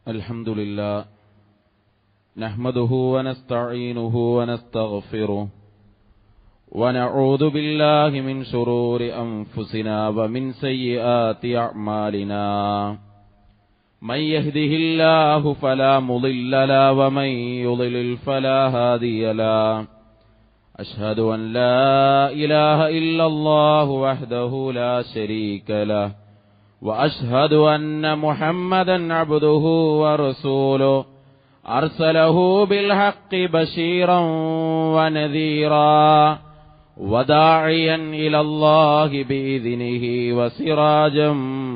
الحمد لله نحمده ونستعينه ونستغفره ونعوذ بالله من شرور أنفسنا ومن سيئات أعمالنا من يهده الله فلا مضل له ومن يضلل فلا هادي له أشهد أن لا إله إلا الله وحده لا شريك له وأشهد أن محمدا عبده ورسوله أرسله بالحق بشيرا ونذيرا وداعيا إلى الله بإذنه وسراجا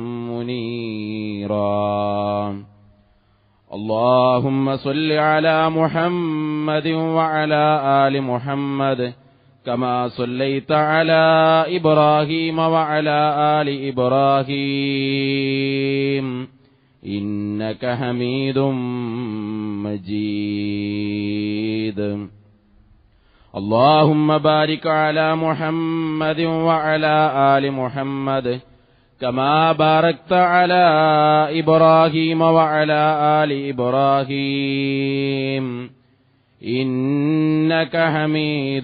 منيرا اللهم صل على محمد وعلى آل محمد كما صليت على إبراهيم وعلى آل إبراهيم إنك حميد مجيد اللهم بارك على محمد وعلى آل محمد كما باركت على إبراهيم وعلى آل إبراهيم إنك حميد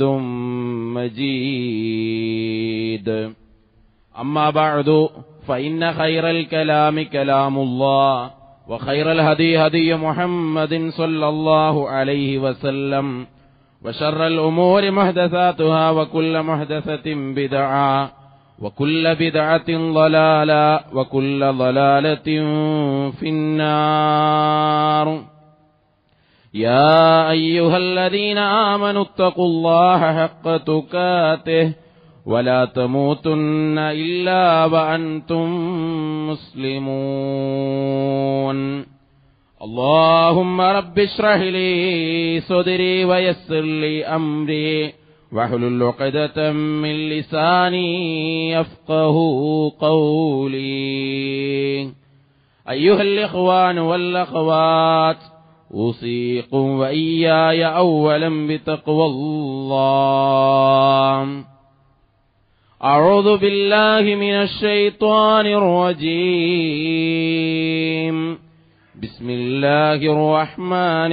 مجيد أما بعد فإن خير الكلام كلام الله وخير الهدي هدي محمد صلى الله عليه وسلم وشر الأمور محدثاتها وكل محدثة بدعة وكل بدعة ضلالة وكل ضلالة في النار يا أيها الذين آمنوا اتقوا الله حق تكاته ولا تموتن إلا وأنتم مسلمون اللهم رب اشرح لي صدري ويسر لي أمري واحلل عقدة من لساني يفقه قولي أيها الإخوان والأخوات أوصيكم وإياي أولا بتقوى الله أعوذ بالله من الشيطان الرجيم بسم الله الرحمن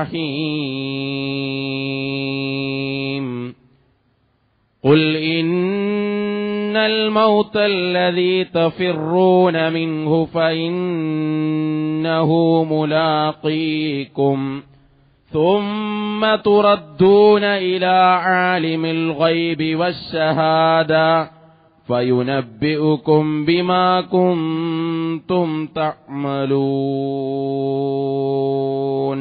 الرحيم قل إن الموت الذي تفرون منه فإنه ملاقيكم ثم تردون إلى عالم الغيب والشهادة فينبئكم بما كنتم تعملون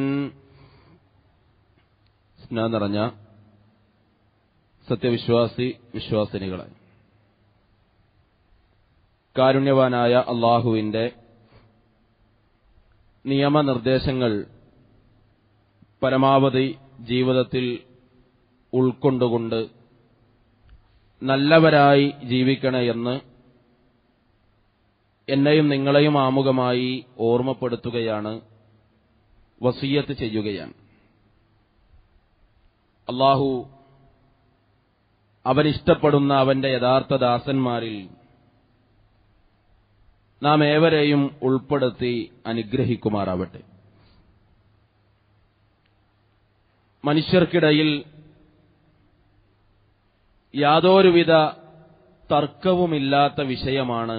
സ്നേഹം നിറഞ്ഞ സത്യവിശ്വാസി വിശ്വാസിനികളെ കാരുണ്യവാനായ അള്ളാഹുവിന്റെ നിയമനിർദ്ദേശങ്ങൾ പരമാവധി ജീവിതത്തിൽ ഉൾക്കൊണ്ടുകൊണ്ട് നല്ലവരായി ജീവിക്കണേ എന്ന് എന്നെയും നിങ്ങളെയും ആമുഖമായി ഓർമ്മപ്പെടുത്തുകയാണ് വസീയത്ത് ചെയ്യുകയാണ് അള്ളാഹു അവനിഷ്ടപ്പെടുന്ന അവന്റെ യഥാർത്ഥ ദാസന്മാരിൽ നാം ഏവരെയും ഉൾപ്പെടുത്തി അനുഗ്രഹിക്കുമാറാവട്ടെ മനുഷ്യർക്കിടയിൽ യാതൊരുവിധ തർക്കവുമില്ലാത്ത വിഷയമാണ്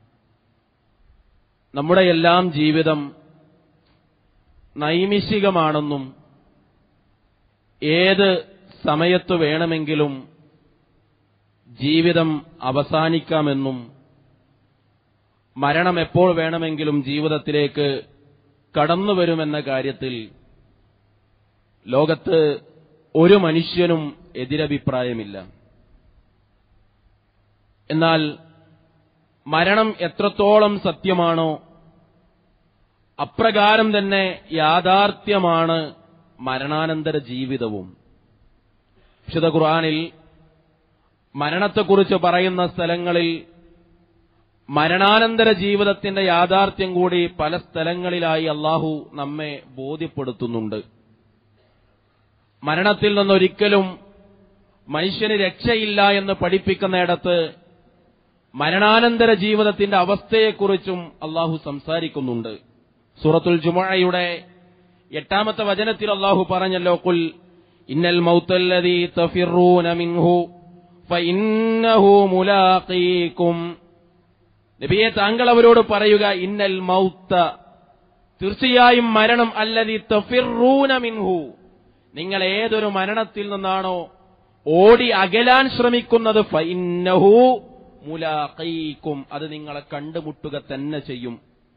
നമ്മുടെ എല്ലാം ജീവിതം നൈമിഷികമാണെന്നും ഏത് സമയത്തു വേണമെങ്കിലും ജീവിതം അവസാനിക്കാമെന്നും മരണം എപ്പോൾ വേണമെങ്കിലും ജീവിതത്തിലേക്ക് കടന്നുവരുമെന്ന കാര്യത്തിൽ ലോകത്ത് ഒരു മനുഷ്യനും എതിരഭിപ്രായമില്ല എന്നാൽ മരണം എത്രത്തോളം സത്യമാണോ അപ്രകാരം തന്നെ യാഥാർത്ഥ്യമാണ് മരണാനന്തര ജീവിതവും വിശുദ്ധ ഖുർആാനിൽ മരണത്തെക്കുറിച്ച് പറയുന്ന സ്ഥലങ്ങളിൽ മരണാനന്തര ജീവിതത്തിന്റെ യാഥാർത്ഥ്യം കൂടി പല സ്ഥലങ്ങളിലായി അള്ളാഹു നമ്മെ ബോധ്യപ്പെടുത്തുന്നുണ്ട് മരണത്തിൽ നിന്നൊരിക്കലും മനുഷ്യന് രക്ഷയില്ല എന്ന് പഠിപ്പിക്കുന്നിടത്ത് മരണാനന്തര ജീവിതത്തിന്റെ അവസ്ഥയെക്കുറിച്ചും അള്ളാഹു സംസാരിക്കുന്നുണ്ട് സൂറത്തുൽ ജുമുഅയുടെ എട്ടാമത്തെ വചനത്തിൽ അള്ളാഹു പറഞ്ഞല്ലോ കുൽ ഇന്നൽ മൗത്തല്ലദീ തഫിറൂന മിൻഹു ഫഇന്നഹു മുലാഖീകും നബിയെ താങ്കൾ അവരോട് പറയുക ഇന്നൽ മൗത്ത തീർച്ചയായും മരണം അല്ലതി തഫിറൂന മിൻഹു നിങ്ങൾ ഏതൊരു മരണത്തിൽ നിന്നാണോ ഓടി അകലാൻ ശ്രമിക്കുന്നത് ഫൈന്നഹു മുലാഖീക്കും അത് നിങ്ങളെ കണ്ടുമുട്ടുക തന്നെ ചെയ്യും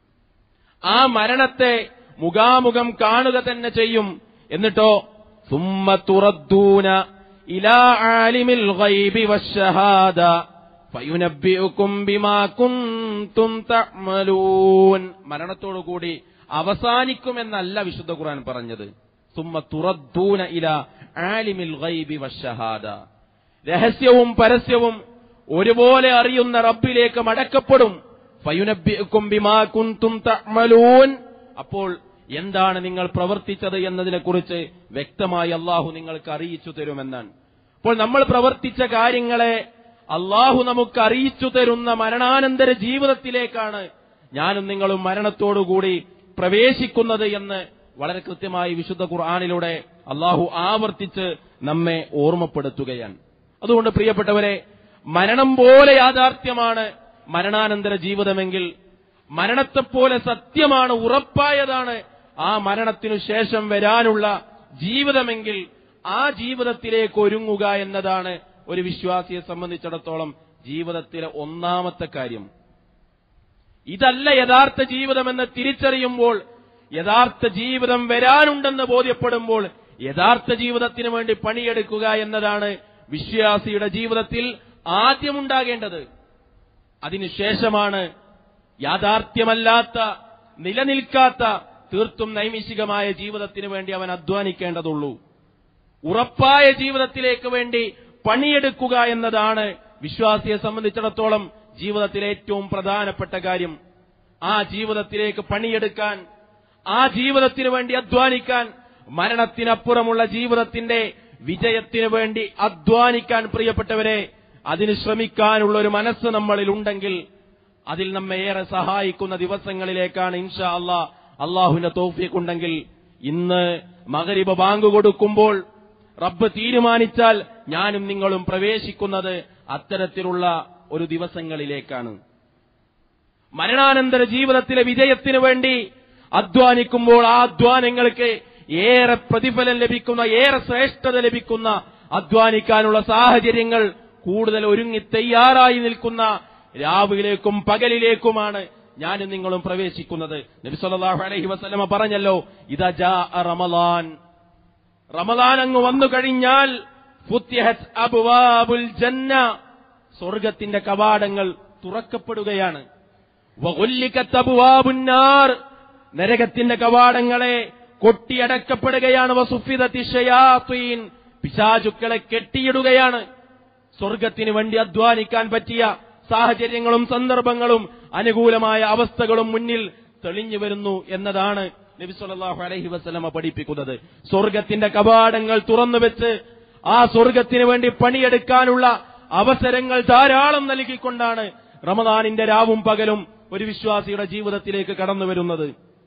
ആ മരണത്തെ മുഖാമുഖം കാണുക തന്നെ ചെയ്യും എന്നിട്ടോ സുമ്മ തുറദ്ദൂന ഇലാ ആലിമിൽ ഗൈബി വശഹാദ ഫയുനബ്ബിഉക്കും ബിമാ കുന്തും തഅമലൂൻ മരണത്തോടുകൂടി അവസാനിക്കുമെന്നല്ല വിശുദ്ധ ഖുർആൻ പറഞ്ഞത് സുമ്മ തുറദ്ദൂന ഇലാ ആലിമിൽ ഗൈബി വശഹാദ രഹസ്യവും പരസ്യവും ഒരുപോലെ അറിയുന്ന റബ്ബിലേക്ക് മടക്കപ്പെടും ഫയുനബ്ബിഉക്കും ബിമാ കുന്തും തഅമലൂൻ അപ്പോൾ എന്താണ് നിങ്ങൾ പ്രവർത്തിച്ചത് എന്നതിനെക്കുറിച്ച് വ്യക്തമായി അള്ളാഹു നിങ്ങൾക്ക് അറിയിച്ചു തരുമെന്നാണ് അപ്പോൾ നമ്മൾ പ്രവർത്തിച്ച കാര്യങ്ങളെ അള്ളാഹു നമുക്ക് അറിയിച്ചു തരുന്ന മരണാനന്തര ജീവിതത്തിലേക്കാണ് ഞാനും നിങ്ങളും മരണത്തോടുകൂടി പ്രവേശിക്കുന്നത് എന്ന് വളരെ കൃത്യമായി വിശുദ്ധ ഖുർആാനിലൂടെ അള്ളാഹു ആവർത്തിച്ച് നമ്മെ ഓർമ്മപ്പെടുത്തുകയാണ് അതുകൊണ്ട് പ്രിയപ്പെട്ടവരെ മരണം പോലെ യാഥാർത്ഥ്യമാണ് മരണാനന്തര ജീവിതമെങ്കിൽ മരണത്തെപ്പോലെ സത്യമാണ് ഉറപ്പായതാണ് ആ മരണത്തിനു ശേഷം വരാനുള്ള ജീവിതമെങ്കിൽ ആ ജീവിതത്തിലേക്ക് ഒരുങ്ങുക എന്നതാണ് ഒരു വിശ്വാസിയെ സംബന്ധിച്ചിടത്തോളം ജീവിതത്തിലെ ഒന്നാമത്തെ കാര്യം ഇതല്ല യഥാർത്ഥ ജീവിതമെന്ന് തിരിച്ചറിയുമ്പോൾ യഥാർത്ഥ ജീവിതം വരാനുണ്ടെന്ന് ബോധ്യപ്പെടുമ്പോൾ യഥാർത്ഥ ജീവിതത്തിന് വേണ്ടി പണിയെടുക്കുക എന്നതാണ് വിശ്വാസിയുടെ ജീവിതത്തിൽ ആദ്യമുണ്ടാകേണ്ടത് അതിനുശേഷമാണ് യാഥാർത്ഥ്യമല്ലാത്ത നിലനിൽക്കാത്ത തീർത്തും നൈമിഷികമായ ജീവിതത്തിന് വേണ്ടി അവൻ അധ്വാനിക്കേണ്ടതുള്ളൂ ഉറപ്പായ ജീവിതത്തിലേക്ക് വേണ്ടി പണിയെടുക്കുക എന്നതാണ് വിശ്വാസിയെ സംബന്ധിച്ചിടത്തോളം ജീവിതത്തിലെ ഏറ്റവും പ്രധാനപ്പെട്ട കാര്യം ആ ജീവിതത്തിലേക്ക് പണിയെടുക്കാൻ ആ ജീവിതത്തിന് വേണ്ടി അധ്വാനിക്കാൻ മരണത്തിനപ്പുറമുള്ള ജീവിതത്തിന്റെ വിജയത്തിന് വേണ്ടി അധ്വാനിക്കാൻ പ്രിയപ്പെട്ടവരെ അതിന് ശ്രമിക്കാനുള്ള ഒരു മനസ്സ് നമ്മളിൽ ഉണ്ടെങ്കിൽ അതിൽ നമ്മെ ഏറെ സഹായിക്കുന്ന ദിവസങ്ങളിലേക്കാണ് ഇൻഷാ അള്ളാ അള്ളാഹുവിന്റെ തോഫിയൊക്കെ ഉണ്ടെങ്കിൽ ഇന്ന് മകരിബ ബാങ്ക് കൊടുക്കുമ്പോൾ റബ്ബ് തീരുമാനിച്ചാൽ ഞാനും നിങ്ങളും പ്രവേശിക്കുന്നത് അത്തരത്തിലുള്ള ഒരു ദിവസങ്ങളിലേക്കാണ് മരണാനന്തര ജീവിതത്തിലെ വിജയത്തിന് വേണ്ടി അധ്വാനിക്കുമ്പോൾ ആ അധ്വാനങ്ങൾക്ക് ഏറെ പ്രതിഫലം ലഭിക്കുന്ന ഏറെ ശ്രേഷ്ഠത ലഭിക്കുന്ന അധ്വാനിക്കാനുള്ള സാഹചര്യങ്ങൾ കൂടുതൽ ഒരുങ്ങി തയ്യാറായി നിൽക്കുന്ന രാവിലേക്കും പകലിലേക്കുമാണ് ഞാനും നിങ്ങളും പ്രവേശിക്കുന്നത് നബി സല്ലല്ലാഹു അലൈഹി വസല്ലമ പറഞ്ഞല്ലോ ഇതാ ജാ റമളാൻ റമളാൻ അങ്ങ് വന്നു കഴിഞ്ഞാൽ ഫുത്തിഹത് അബ്വാബുൽ ജന്ന സ്വർഗത്തിന്റെ കവാടങ്ങൾ തുറക്കപ്പെടുകയാണ് വഗുല്ലിക്കത്ത് അബ്വാബുൻ നാർ നരകത്തിന്റെ കവാടങ്ങളെ കൊട്ടിയടക്കപ്പെടുകയാണ് വസുഫിദത്തി ഷയാത്തീൻ പിശാചുക്കളെ കെട്ടിയിടുകയാണ് സ്വർഗത്തിന് വേണ്ടി അധ്വാനിക്കാൻ പറ്റിയ സാഹചര്യങ്ങളും സന്ദർഭങ്ങളും അനുകൂലമായ അവസ്ഥകളും മുന്നിൽ തെളിഞ്ഞു വരുന്നു എന്നതാണ് നബി സല്ലല്ലാഹു അലൈഹി വസല്ലമ പഠിപ്പിക്കുന്നത് സ്വർഗത്തിന്റെ കവാടങ്ങൾ തുറന്നു വെച്ച് ആ സ്വർഗത്തിന് വേണ്ടി പണിയെടുക്കാനുള്ള അവസരങ്ങൾ ധാരാളം നൽകിക്കൊണ്ടാണ് റമദാനിന്റെ രാവും പകലും ഒരു വിശ്വാസിയുടെ ജീവിതത്തിലേക്ക് കടന്നു വരുന്നത്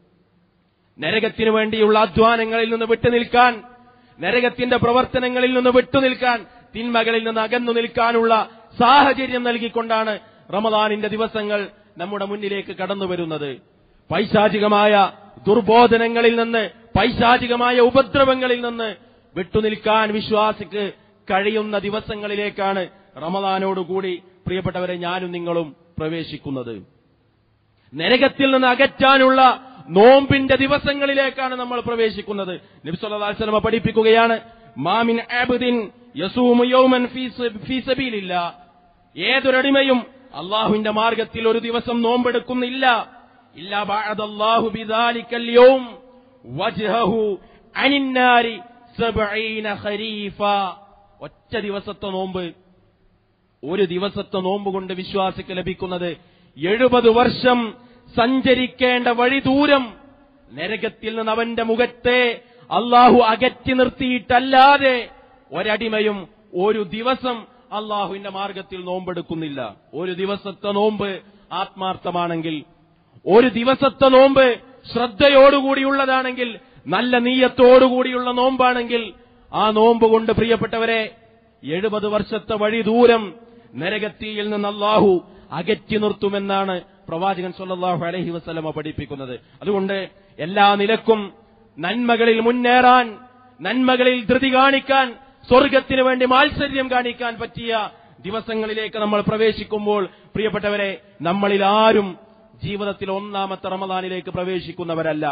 നരകത്തിനു വേണ്ടിയുള്ള അധ്വാനങ്ങളിൽ നിന്ന് വിട്ടുനിൽക്കാൻ നരകത്തിന്റെ പ്രവർത്തനങ്ങളിൽ നിന്ന് വിട്ടുനിൽക്കാൻ തിന്മകളിൽ നിന്ന് അകന്നു നിൽക്കാനുള്ള സാഹചര്യം നൽകിക്കൊണ്ടാണ് റമദാനിന്റെ ദിവസങ്ങൾ നമ്മുടെ മുന്നിലേക്ക് കടന്നു വരുന്നത് പൈശാചികമായ ദുർബോധനങ്ങളിൽ നിന്ന് പൈശാചികമായ ഉപദ്രവങ്ങളിൽ നിന്ന് വിട്ടുനിൽക്കാൻ വിശ്വാസിക്ക് കഴിയുന്ന ദിവസങ്ങളിലേക്കാണ് റമദാനോടുകൂടി പ്രിയപ്പെട്ടവരെ ഞാനും നിങ്ങളും പ്രവേശിക്കുന്നത് നരകത്തിൽ നിന്ന് അകറ്റാനുള്ള നോമ്പിന്റെ ദിവസങ്ങളിലേക്കാണ് നമ്മൾ പ്രവേശിക്കുന്നത് നബി സല്ലല്ലാഹു അലൈഹി വസല്ലം പഠിപ്പിക്കുകയാണ് മാമിൻ അബ്ദിൻ യസൂമു യൗമൻ ഫീ സ- ഫീ സബീലില്ല ഏതൊരടിമയും അള്ളാഹുവിന്റെ മാർഗത്തിൽ ഒരു ദിവസം നോമ്പെടുക്കുന്നില്ല ഇല്ലാ ബഅദല്ലാഹു ബിദാലിക്കൽ യൗം വജ്ഹഹു അനിന്നാരി സബഈന ഖരീഫ ഒറ്റ ദിവസത്തെ നോമ്പ് ഒരു ദിവസത്തെ നോമ്പ് കൊണ്ട് വിശ്വാസിക്ക് ലഭിക്കുന്നത് എഴുപത് വർഷം സഞ്ചരിക്കേണ്ട വഴി ദൂരം നരകത്തിൽ നിന്ന് അവന്റെ മുഖത്തെ അള്ളാഹു അകറ്റി നിർത്തിയിട്ടല്ലാതെ ഒരടിമയും ഒരു ദിവസം അള്ളാഹുവിന്റെ മാർഗത്തിൽ നോമ്പെടുക്കുന്നില്ല ഒരു ദിവസത്തെ നോമ്പ് ആത്മാർത്ഥമാണെങ്കിൽ ഒരു ദിവസത്തെ നോമ്പ് ശ്രദ്ധയോടുകൂടിയുള്ളതാണെങ്കിൽ നല്ല നീയത്തോടുകൂടിയുള്ള നോമ്പാണെങ്കിൽ ആ നോമ്പ് കൊണ്ട് പ്രിയപ്പെട്ടവരെ എഴുപത് വർഷത്തെ വഴി ദൂരം നരകത്തിയിൽ നിന്ന് അള്ളാഹു അകറ്റി നിർത്തുമെന്നാണ് പ്രവാചകൻ സല്ലല്ലാഹു അലൈഹി വസല്ലമ പഠിപ്പിക്കുന്നത് അതുകൊണ്ട് എല്ലാ നിലക്കും നന്മകളിൽ മുന്നേറാൻ നന്മകളിൽ ധൃതി കാണിക്കാൻ സ്വർഗത്തിന് വേണ്ടി മാത്സര്യം കാണിക്കാൻ പറ്റിയ ദിവസങ്ങളിലേക്ക് നമ്മൾ പ്രവേശിക്കുമ്പോൾ പ്രിയപ്പെട്ടവരെ നമ്മളിൽ ആരും ജീവിതത്തിൽ ഒന്നാമത്തെ റമദാനിലേക്ക് പ്രവേശിക്കുന്നവരല്ല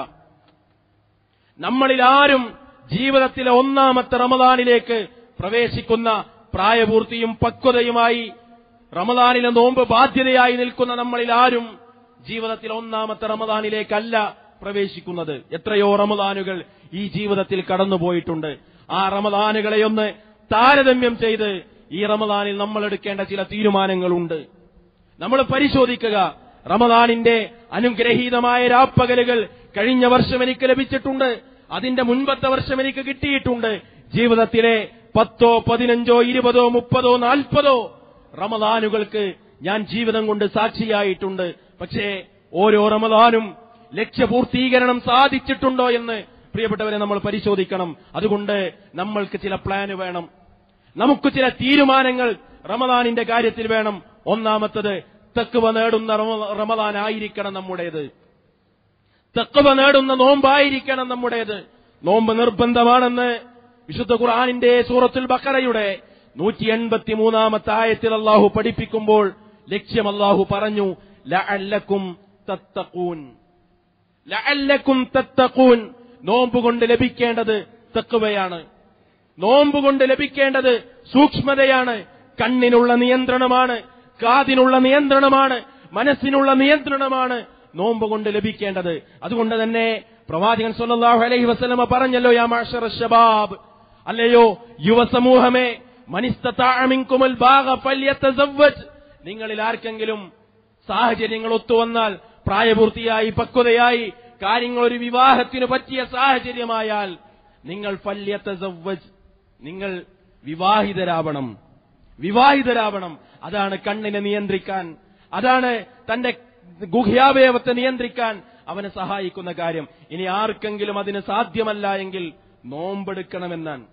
നമ്മളിൽ ആരും ജീവിതത്തിലെ ഒന്നാമത്തെ റമദാനിലേക്ക് പ്രവേശിക്കുന്ന പ്രായപൂർത്തിയും പക്വതയുമായി റമദാനിലെ നോമ്പ് ബാധ്യതയായി നിൽക്കുന്ന നമ്മളിൽ ആരും ജീവിതത്തിൽ ഒന്നാമത്തെ റമദാനിലേക്കല്ല പ്രവേശിക്കുന്നത് എത്രയോ റമദാനുകൾ ഈ ജീവിതത്തിൽ കടന്നുപോയിട്ടുണ്ട് ആ റമദാനുകളെയൊന്ന് താരതമ്യം ചെയ്ത് ഈ റമദാനിൽ നമ്മൾ എടുക്കേണ്ട ചില തീരുമാനങ്ങളുണ്ട് നമ്മൾ പരിശോധിക്കുക റമദാനിന്റെ അനുഗ്രഹീതമായ രാപ്പകലുകൾ കഴിഞ്ഞ വർഷം എനിക്ക് ലഭിച്ചിട്ടുണ്ട് അതിന്റെ മുൻപത്തെ വർഷം എനിക്ക് കിട്ടിയിട്ടുണ്ട് ജീവിതത്തിലെ പത്തോ പതിനഞ്ചോ ഇരുപതോ മുപ്പതോ നാൽപ്പതോ റമദാനുകൾക്ക് ഞാൻ ജീവിതം കൊണ്ട് സാക്ഷിയായിട്ടുണ്ട് പക്ഷേ ഓരോ റമദാനും ലക്ഷ്യപൂർത്തീകരണം സാധിച്ചിട്ടുണ്ടോ എന്ന് പ്രിയപ്പെട്ടവരെ നമ്മൾ പരിശോധിക്കണം അതുകൊണ്ട് നമ്മൾക്ക് ചില പ്ലാന് വേണം നമുക്ക് ചില തീരുമാനങ്ങൾ റമദാനിന്റെ കാര്യത്തിൽ വേണം ഒന്നാമത്തത് തെക്കുവ നേടുന്ന റമ- റമദാനായിരിക്കണം നമ്മുടേത് തെക്കുവ നേടുന്ന നോമ്പായിരിക്കണം നമ്മുടേത് നോമ്പ് നിർബന്ധമാണെന്ന് വിശുദ്ധ ഖുർആാനിന്റെ സൂറത്തുൽ ബക്കറയുടെ നൂറ്റി എൺപത്തി മൂന്നാമത്തെ ആയത്തിൽ അള്ളാഹു പഠിപ്പിക്കുമ്പോൾ ലക്ഷ്യം അള്ളാഹു പറഞ്ഞു ലഅല്ലക്കും തത്തഖൂൻ ലഅല്ലക്കും തത്തഖൂൻ നോമ്പ് കൊണ്ട് ലഭിക്കേണ്ടത് തെക്കുവയാണ് നോമ്പ് കൊണ്ട് ലഭിക്കേണ്ടത് സൂക്ഷ്മതയാണ് കണ്ണിനുള്ള നിയന്ത്രണമാണ് കാതിനുള്ള നിയന്ത്രണമാണ് മനസ്സിനുള്ള നിയന്ത്രണമാണ് നോമ്പ് കൊണ്ട് ലഭിക്കേണ്ടത് അതുകൊണ്ട് തന്നെ പ്രവാചകൻ സല്ലല്ലാഹു അലൈഹി വസല്ലമ പറഞ്ഞല്ലോ യാ മാഷറ ശബാബ് അല്ലയോ യുവസമൂഹമേ മനിസ്തതാഅ മിൻകുമുൽ ബാഗ ഫല്യതസവ്വജ് നിങ്ങളിൽ ആർക്കെങ്കിലും സാഹചര്യങ്ങൾ ഒത്തുവന്നാൽ പ്രായപൂർത്തിയായി പക്വതയായി കാര്യങ്ങൾ ഒരു വിവാഹത്തിന് പറ്റിയ സാഹചര്യമായാൽ നിങ്ങൾ ഫല്യതസവ്വജ് നിങ്ങൾ വിവാഹിതരാവണം വിവാഹിതരാവണം അതാണ് കണ്ണിനെ നിയന്ത്രിക്കാൻ അതാണ് തന്റെ ഗുഹ്യാവയവത്തെ നിയന്ത്രിക്കാൻ അവനെ സഹായിക്കുന്ന കാര്യം ഇനി ആർക്കെങ്കിലും അതിന് സാധ്യമല്ല എങ്കിൽ നോമ്പെടുക്കണമെന്നാണ്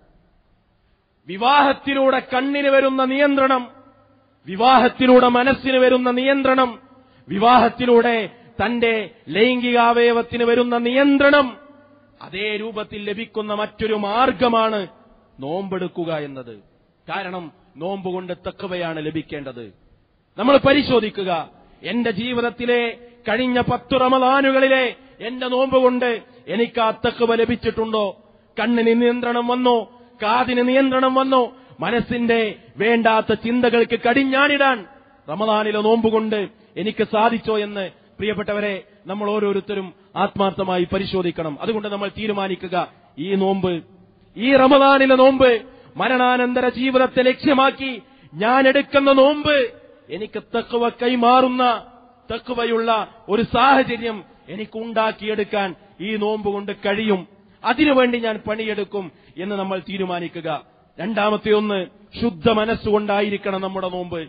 വിവാഹത്തിലൂടെ കണ്ണിന് വരുന്ന നിയന്ത്രണം വിവാഹത്തിലൂടെ മനസ്സിന് വരുന്ന നിയന്ത്രണം വിവാഹത്തിലൂടെ തന്റെ ലൈംഗികാവയവത്തിന് വരുന്ന നിയന്ത്രണം അതേ രൂപത്തിൽ ലഭിക്കുന്ന മറ്റൊരു മാർഗമാണ് നോമ്പെടുക്കുക എന്നത് കാരണം നോമ്പ് കൊണ്ട് തക്കവയാണ് ലഭിക്കേണ്ടത് നമ്മൾ പരിശോധിക്കുക എന്റെ ജീവിതത്തിലെ കഴിഞ്ഞ പത്തു റമദാനുകളിലെ എന്റെ നോമ്പ് കൊണ്ട് എനിക്ക് ആ തക്കവ ലഭിച്ചിട്ടുണ്ടോ കണ്ണിന് നിയന്ത്രണം വന്നോ കാതിന് നിയന്ത്രണം വന്നോ മനസ്സിന്റെ വേണ്ടാത്ത ചിന്തകൾക്ക് കടിഞ്ഞാണിടാൻ റമദാനിലെ നോമ്പ് കൊണ്ട് എനിക്ക് സാധിച്ചോ എന്ന് പ്രിയപ്പെട്ടവരെ നമ്മൾ ഓരോരുത്തരും ആത്മാർത്ഥമായി പരിശോധിക്കണം അതുകൊണ്ട് നമ്മൾ തീരുമാനിക്കുക ഈ നോമ്പ് ഈ റമദാനിലെ നോമ്പ് മരണാനന്തര ജീവിതത്തെ ലക്ഷ്യമാക്കി ഞാൻ എടുക്കുന്ന നോമ്പ് എനിക്ക് തക്കുവ കൈമാറുന്ന തക്കുവയുള്ള ഒരു സാഹചര്യം എനിക്ക് ഉണ്ടാക്കിയെടുക്കാൻ ഈ നോമ്പ് കൊണ്ട് കഴിയും അതിനുവേണ്ടി ഞാൻ പണിയെടുക്കും എന്ന് നമ്മൾ തീരുമാനിക്കുക രണ്ടാമത്തെ ഒന്ന് ശുദ്ധ മനസ്സുകൊണ്ടായിരിക്കണം നമ്മുടെ നോമ്പ്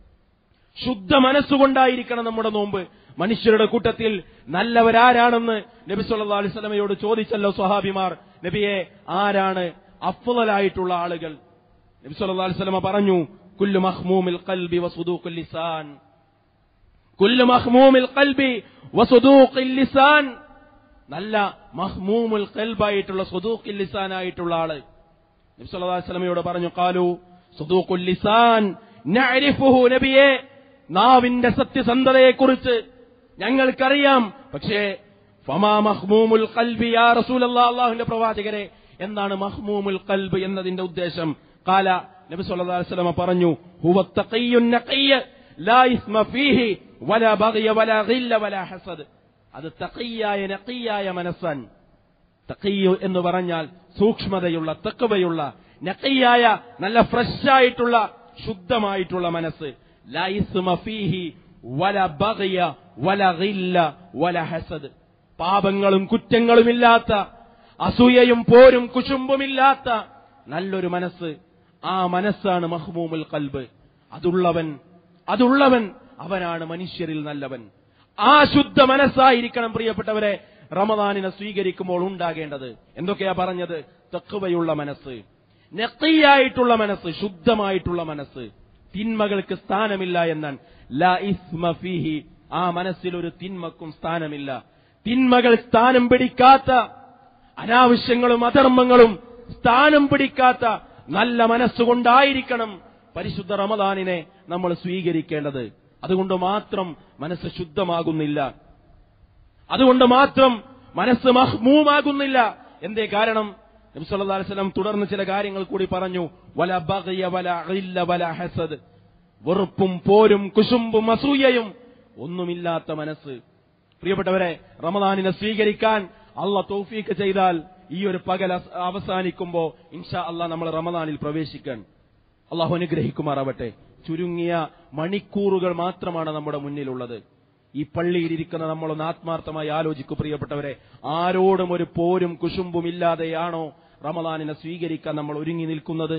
ശുദ്ധ മനസ്സുകൊണ്ടായിരിക്കണം നമ്മുടെ നോമ്പ് മനുഷ്യരുടെ കൂട്ടത്തിൽ നല്ലവരാരാണെന്ന് നബി സല്ലല്ലാഹു അലൈഹി വസല്ലമയോട് ചോദിച്ചല്ലോ സ്വഹാബിമാർ നബിയെ ആരാണ് അഫ്ളലായിട്ടുള്ള ആളുകൾ നബി സല്ലല്ലാഹു അലൈഹി വസല്ലമ പറഞ്ഞു കുല്ലു മഖ്മൂമിൽ ഖൽബി വസുദൂഖുൽ ലിസാൻ കുല്ലു മഖ്മൂമിൽ ഖൽബി വസുദൂഖുൽ ലിസാൻ നല്ല മഹ്മൂമുൽ ഖൽബായിട്ടുള്ള സുദൂഖുൽ ലിസാനായിട്ടുള്ള ആള് നബി സല്ലല്ലാഹു അലൈഹി വസല്ലമയോട് പറഞ്ഞു ഖാലു സുദൂഖുൽ ലിസാൻ നഅരിഫുഹു നബിയെ നാവിന്റെ സത്യസന്ധതയെക്കുറിച്ച് ഞങ്ങൾക്കറിയാം പക്ഷേ ഫമാ മഹ്മൂമുൽ ഖൽബി യാ റസൂലല്ലാഹ് അല്ലാഹുവിന്റെ പ്രവാചകരെ എന്താണ് മഹ്മൂമുൽ ഖൽബ് എന്നതിന്റെ ഉദ്ദേശം കാല നബി സല്ലല്ലാഹു അലൈഹി വസല്ലമ പറഞ്ഞു ഹുവ തഖിയ്യുൻ നഖിയ്യ ലാ ഇസ്മ ഫീഹി വലാ ബഗിയ വലാ ഗില്ല വലാ ഹസദ് അത് തഖിയ്യായ നഖിയ്യായ മനസ്സാൻ തഖിയ്യു എന്ന് പറഞ്ഞാൽ സൂക്ഷ്മതയുള്ള തക്കവയുള്ള നഖിയായ നല്ല ഫ്രഷ് ആയിട്ടുള്ള ശുദ്ധമായിട്ടുള്ള മനസ്സ് ലാ ഇസ്മ ഫീഹി വല ബഗിയ വല ഗില്ല വല ഹസദ് പാപങ്ങളും കുറ്റങ്ങളുമില്ലാത്ത അസൂയയും പോരും കുശുമ്പുമില്ലാത്ത നല്ലൊരു മനസ്സ് ആ മനസ്സാണ് മഹ്മൂമുൽ കൽബ് അതുള്ളവൻ അതുള്ളവൻ അവനാണ് മനുഷ്യരിൽ നല്ലവൻ ആ ശുദ്ധ മനസ്സായിരിക്കണം പ്രിയപ്പെട്ടവരെ റമദാനിനെ സ്വീകരിക്കുമ്പോൾ ഉണ്ടാകേണ്ടത് എന്തൊക്കെയാ പറഞ്ഞത് തെക്കുവയുള്ള മനസ്സ് നെക്കിയായിട്ടുള്ള മനസ്സ് ശുദ്ധമായിട്ടുള്ള മനസ്സ് തിന്മകൾക്ക് സ്ഥാനമില്ല എന്നാണ് ലാ ഇസ്മ ഫീഹി ആ മനസ്സിൽ ഒരു തിന്മക്കും സ്ഥാനമില്ല തിന്മകൾ സ്ഥാനം പിടിക്കാത്ത അനാവശ്യങ്ങളും അധർമ്മങ്ങളും സ്ഥാനം പിടിക്കാത്ത നല്ല മനസ്സുകൊണ്ടായിരിക്കണം പരിശുദ്ധ റമദാനിനെ നമ്മൾ സ്വീകരിക്കേണ്ടത് അതുകൊണ്ട് മാത്രം മനസ്സ് ശുദ്ധമാകുന്നില്ല അതുകൊണ്ട് മാത്രം മനസ്സ് മഹ്മൂമാകുന്നില്ല എന്തേ കാരണം നബി സല്ലല്ലാഹു അലൈഹി വസല്ലം തുടർന്ന് ചില കാര്യങ്ങൾ കൂടി പറഞ്ഞു വല ബഗയ വല ഇല്ല വല ഹസദ് വെറുപ്പും പോരും കുശുമ്പും അസൂയയും ഒന്നുമില്ലാത്ത മനസ്സ് പ്രിയപ്പെട്ടവരെ റമദാനിനെ സ്വീകരിക്കാൻ അള്ള തൗഫീക്ക് ചെയ്താൽ ഈ ഒരു പകൽ അസ്- അവസാനിക്കുമ്പോ ഇൻഷാ അള്ളാഹ് നമ്മൾ റമദാനിൽ പ്രവേശിക്കാൻ അള്ളാഹു അനുഗ്രഹിക്കുമാറാവട്ടെ ചുരുങ്ങിയ മണിക്കൂറുകൾ മാത്രമാണ് നമ്മുടെ മുന്നിലുള്ളത് ഈ പള്ളിയിലിരിക്കുന്ന നമ്മളൊന്ന് ആത്മാർത്ഥമായി ആലോചിക്കൂ പ്രിയപ്പെട്ടവരെ ആരോടും ഒരു പോരും കുശുമ്പും ഇല്ലാതെയാണോ റമദാനിനെ സ്വീകരിക്കാൻ നമ്മൾ ഒരുങ്ങി നിൽക്കുന്നത്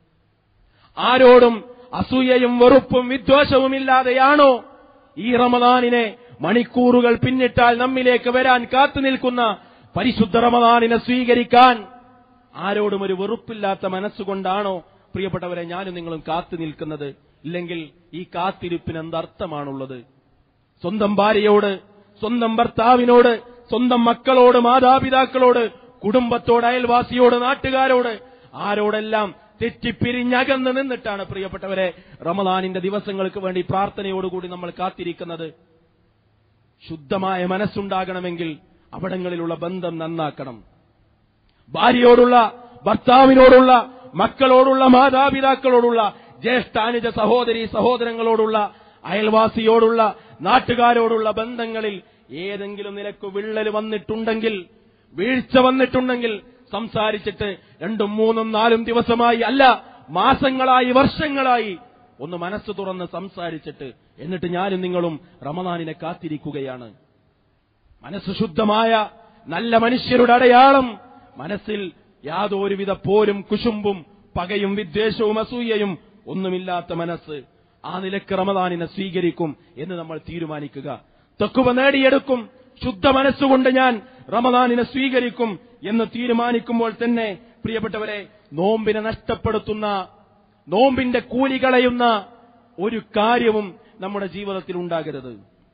ആരോടും അസൂയയും വെറുപ്പും വിദ്വേഷവും ഇല്ലാതെയാണോ ഈ റമദാനിനെ മണിക്കൂറുകൾ പിന്നിട്ടാൽ നമ്മിലേക്ക് വരാൻ കാത്തു നിൽക്കുന്ന പരിശുദ്ധ റമദാനിനെ സ്വീകരിക്കാൻ ആരോടും ഒരു വെറുപ്പില്ലാത്ത മനസ്സുകൊണ്ടാണോ പ്രിയപ്പെട്ടവരെ ഞാനും നിങ്ങളും കാത്തു നിൽക്കുന്നത് ഇല്ലെങ്കിൽ ഈ കാത്തിരിപ്പിന് എന്തർത്ഥമാണുള്ളത് സ്വന്തം ഭാര്യയോട് സ്വന്തം ഭർത്താവിനോട് സ്വന്തം മക്കളോട് മാതാപിതാക്കളോട് കുടുംബത്തോട് അയൽവാസിയോട് നാട്ടുകാരോട് ആരോടെല്ലാം തെറ്റിപ്പിരിഞ്ഞകന്ന് നിന്നിട്ടാണ് പ്രിയപ്പെട്ടവരെ റമദാനിന്റെ ദിവസങ്ങൾക്ക് വേണ്ടി പ്രാർത്ഥനയോടുകൂടി നമ്മൾ കാത്തിരിക്കുന്നത് ശുദ്ധമായ മനസ്സുണ്ടാകണമെങ്കിൽ അവിടങ്ങളിലുള്ള ബന്ധം നന്നാക്കണം ഭാര്യയോടുള്ള ഭർത്താവിനോടുള്ള മക്കളോടുള്ള മാതാപിതാക്കളോടുള്ള ജ്യേഷ്ഠാനുജ സഹോദരി സഹോദരങ്ങളോടുള്ള അയൽവാസിയോടുള്ള നാട്ടുകാരോടുള്ള ബന്ധങ്ങളിൽ ഏതെങ്കിലും നിലക്ക് വിള്ളൽ വന്നിട്ടുണ്ടെങ്കിൽ വീഴ്ച വന്നിട്ടുണ്ടെങ്കിൽ സംസാരിച്ചിട്ട് രണ്ടും മൂന്നും നാലും ദിവസമായി അല്ല മാസങ്ങളായി വർഷങ്ങളായി ഒന്ന് മനസ്സ് തുറന്ന് സംസാരിച്ചിട്ട് എന്നിട്ട് ഞാനും നിങ്ങളും റമദാനിനെ കാത്തിരിക്കുകയാണ് മനസ്സ് ശുദ്ധമായ നല്ല മനുഷ്യരുടെ അടയാളം മനസ്സിൽ യാതൊരുവിധ പോരും കുശുമ്പും പകയും വിദ്വേഷവും അസൂയയും ഒന്നുമില്ലാത്ത മനസ്സ് ആ നിലക്ക് റമദാനിനെ സ്വീകരിക്കും എന്ന് നമ്മൾ തീരുമാനിക്കുക തെക്കുവ നേടിയെടുക്കും ശുദ്ധ മനസ്സുകൊണ്ട് ഞാൻ റമദാനിനെ സ്വീകരിക്കും എന്ന് തീരുമാനിക്കുമ്പോൾ തന്നെ പ്രിയപ്പെട്ടവരെ നോമ്പിനെ നഷ്ടപ്പെടുത്തുന്ന നോമ്പിന്റെ കൂലി കളയുന്ന ഒരു കാര്യവും നമ്മുടെ ജീവിതത്തിൽ ഉണ്ടാകരുത്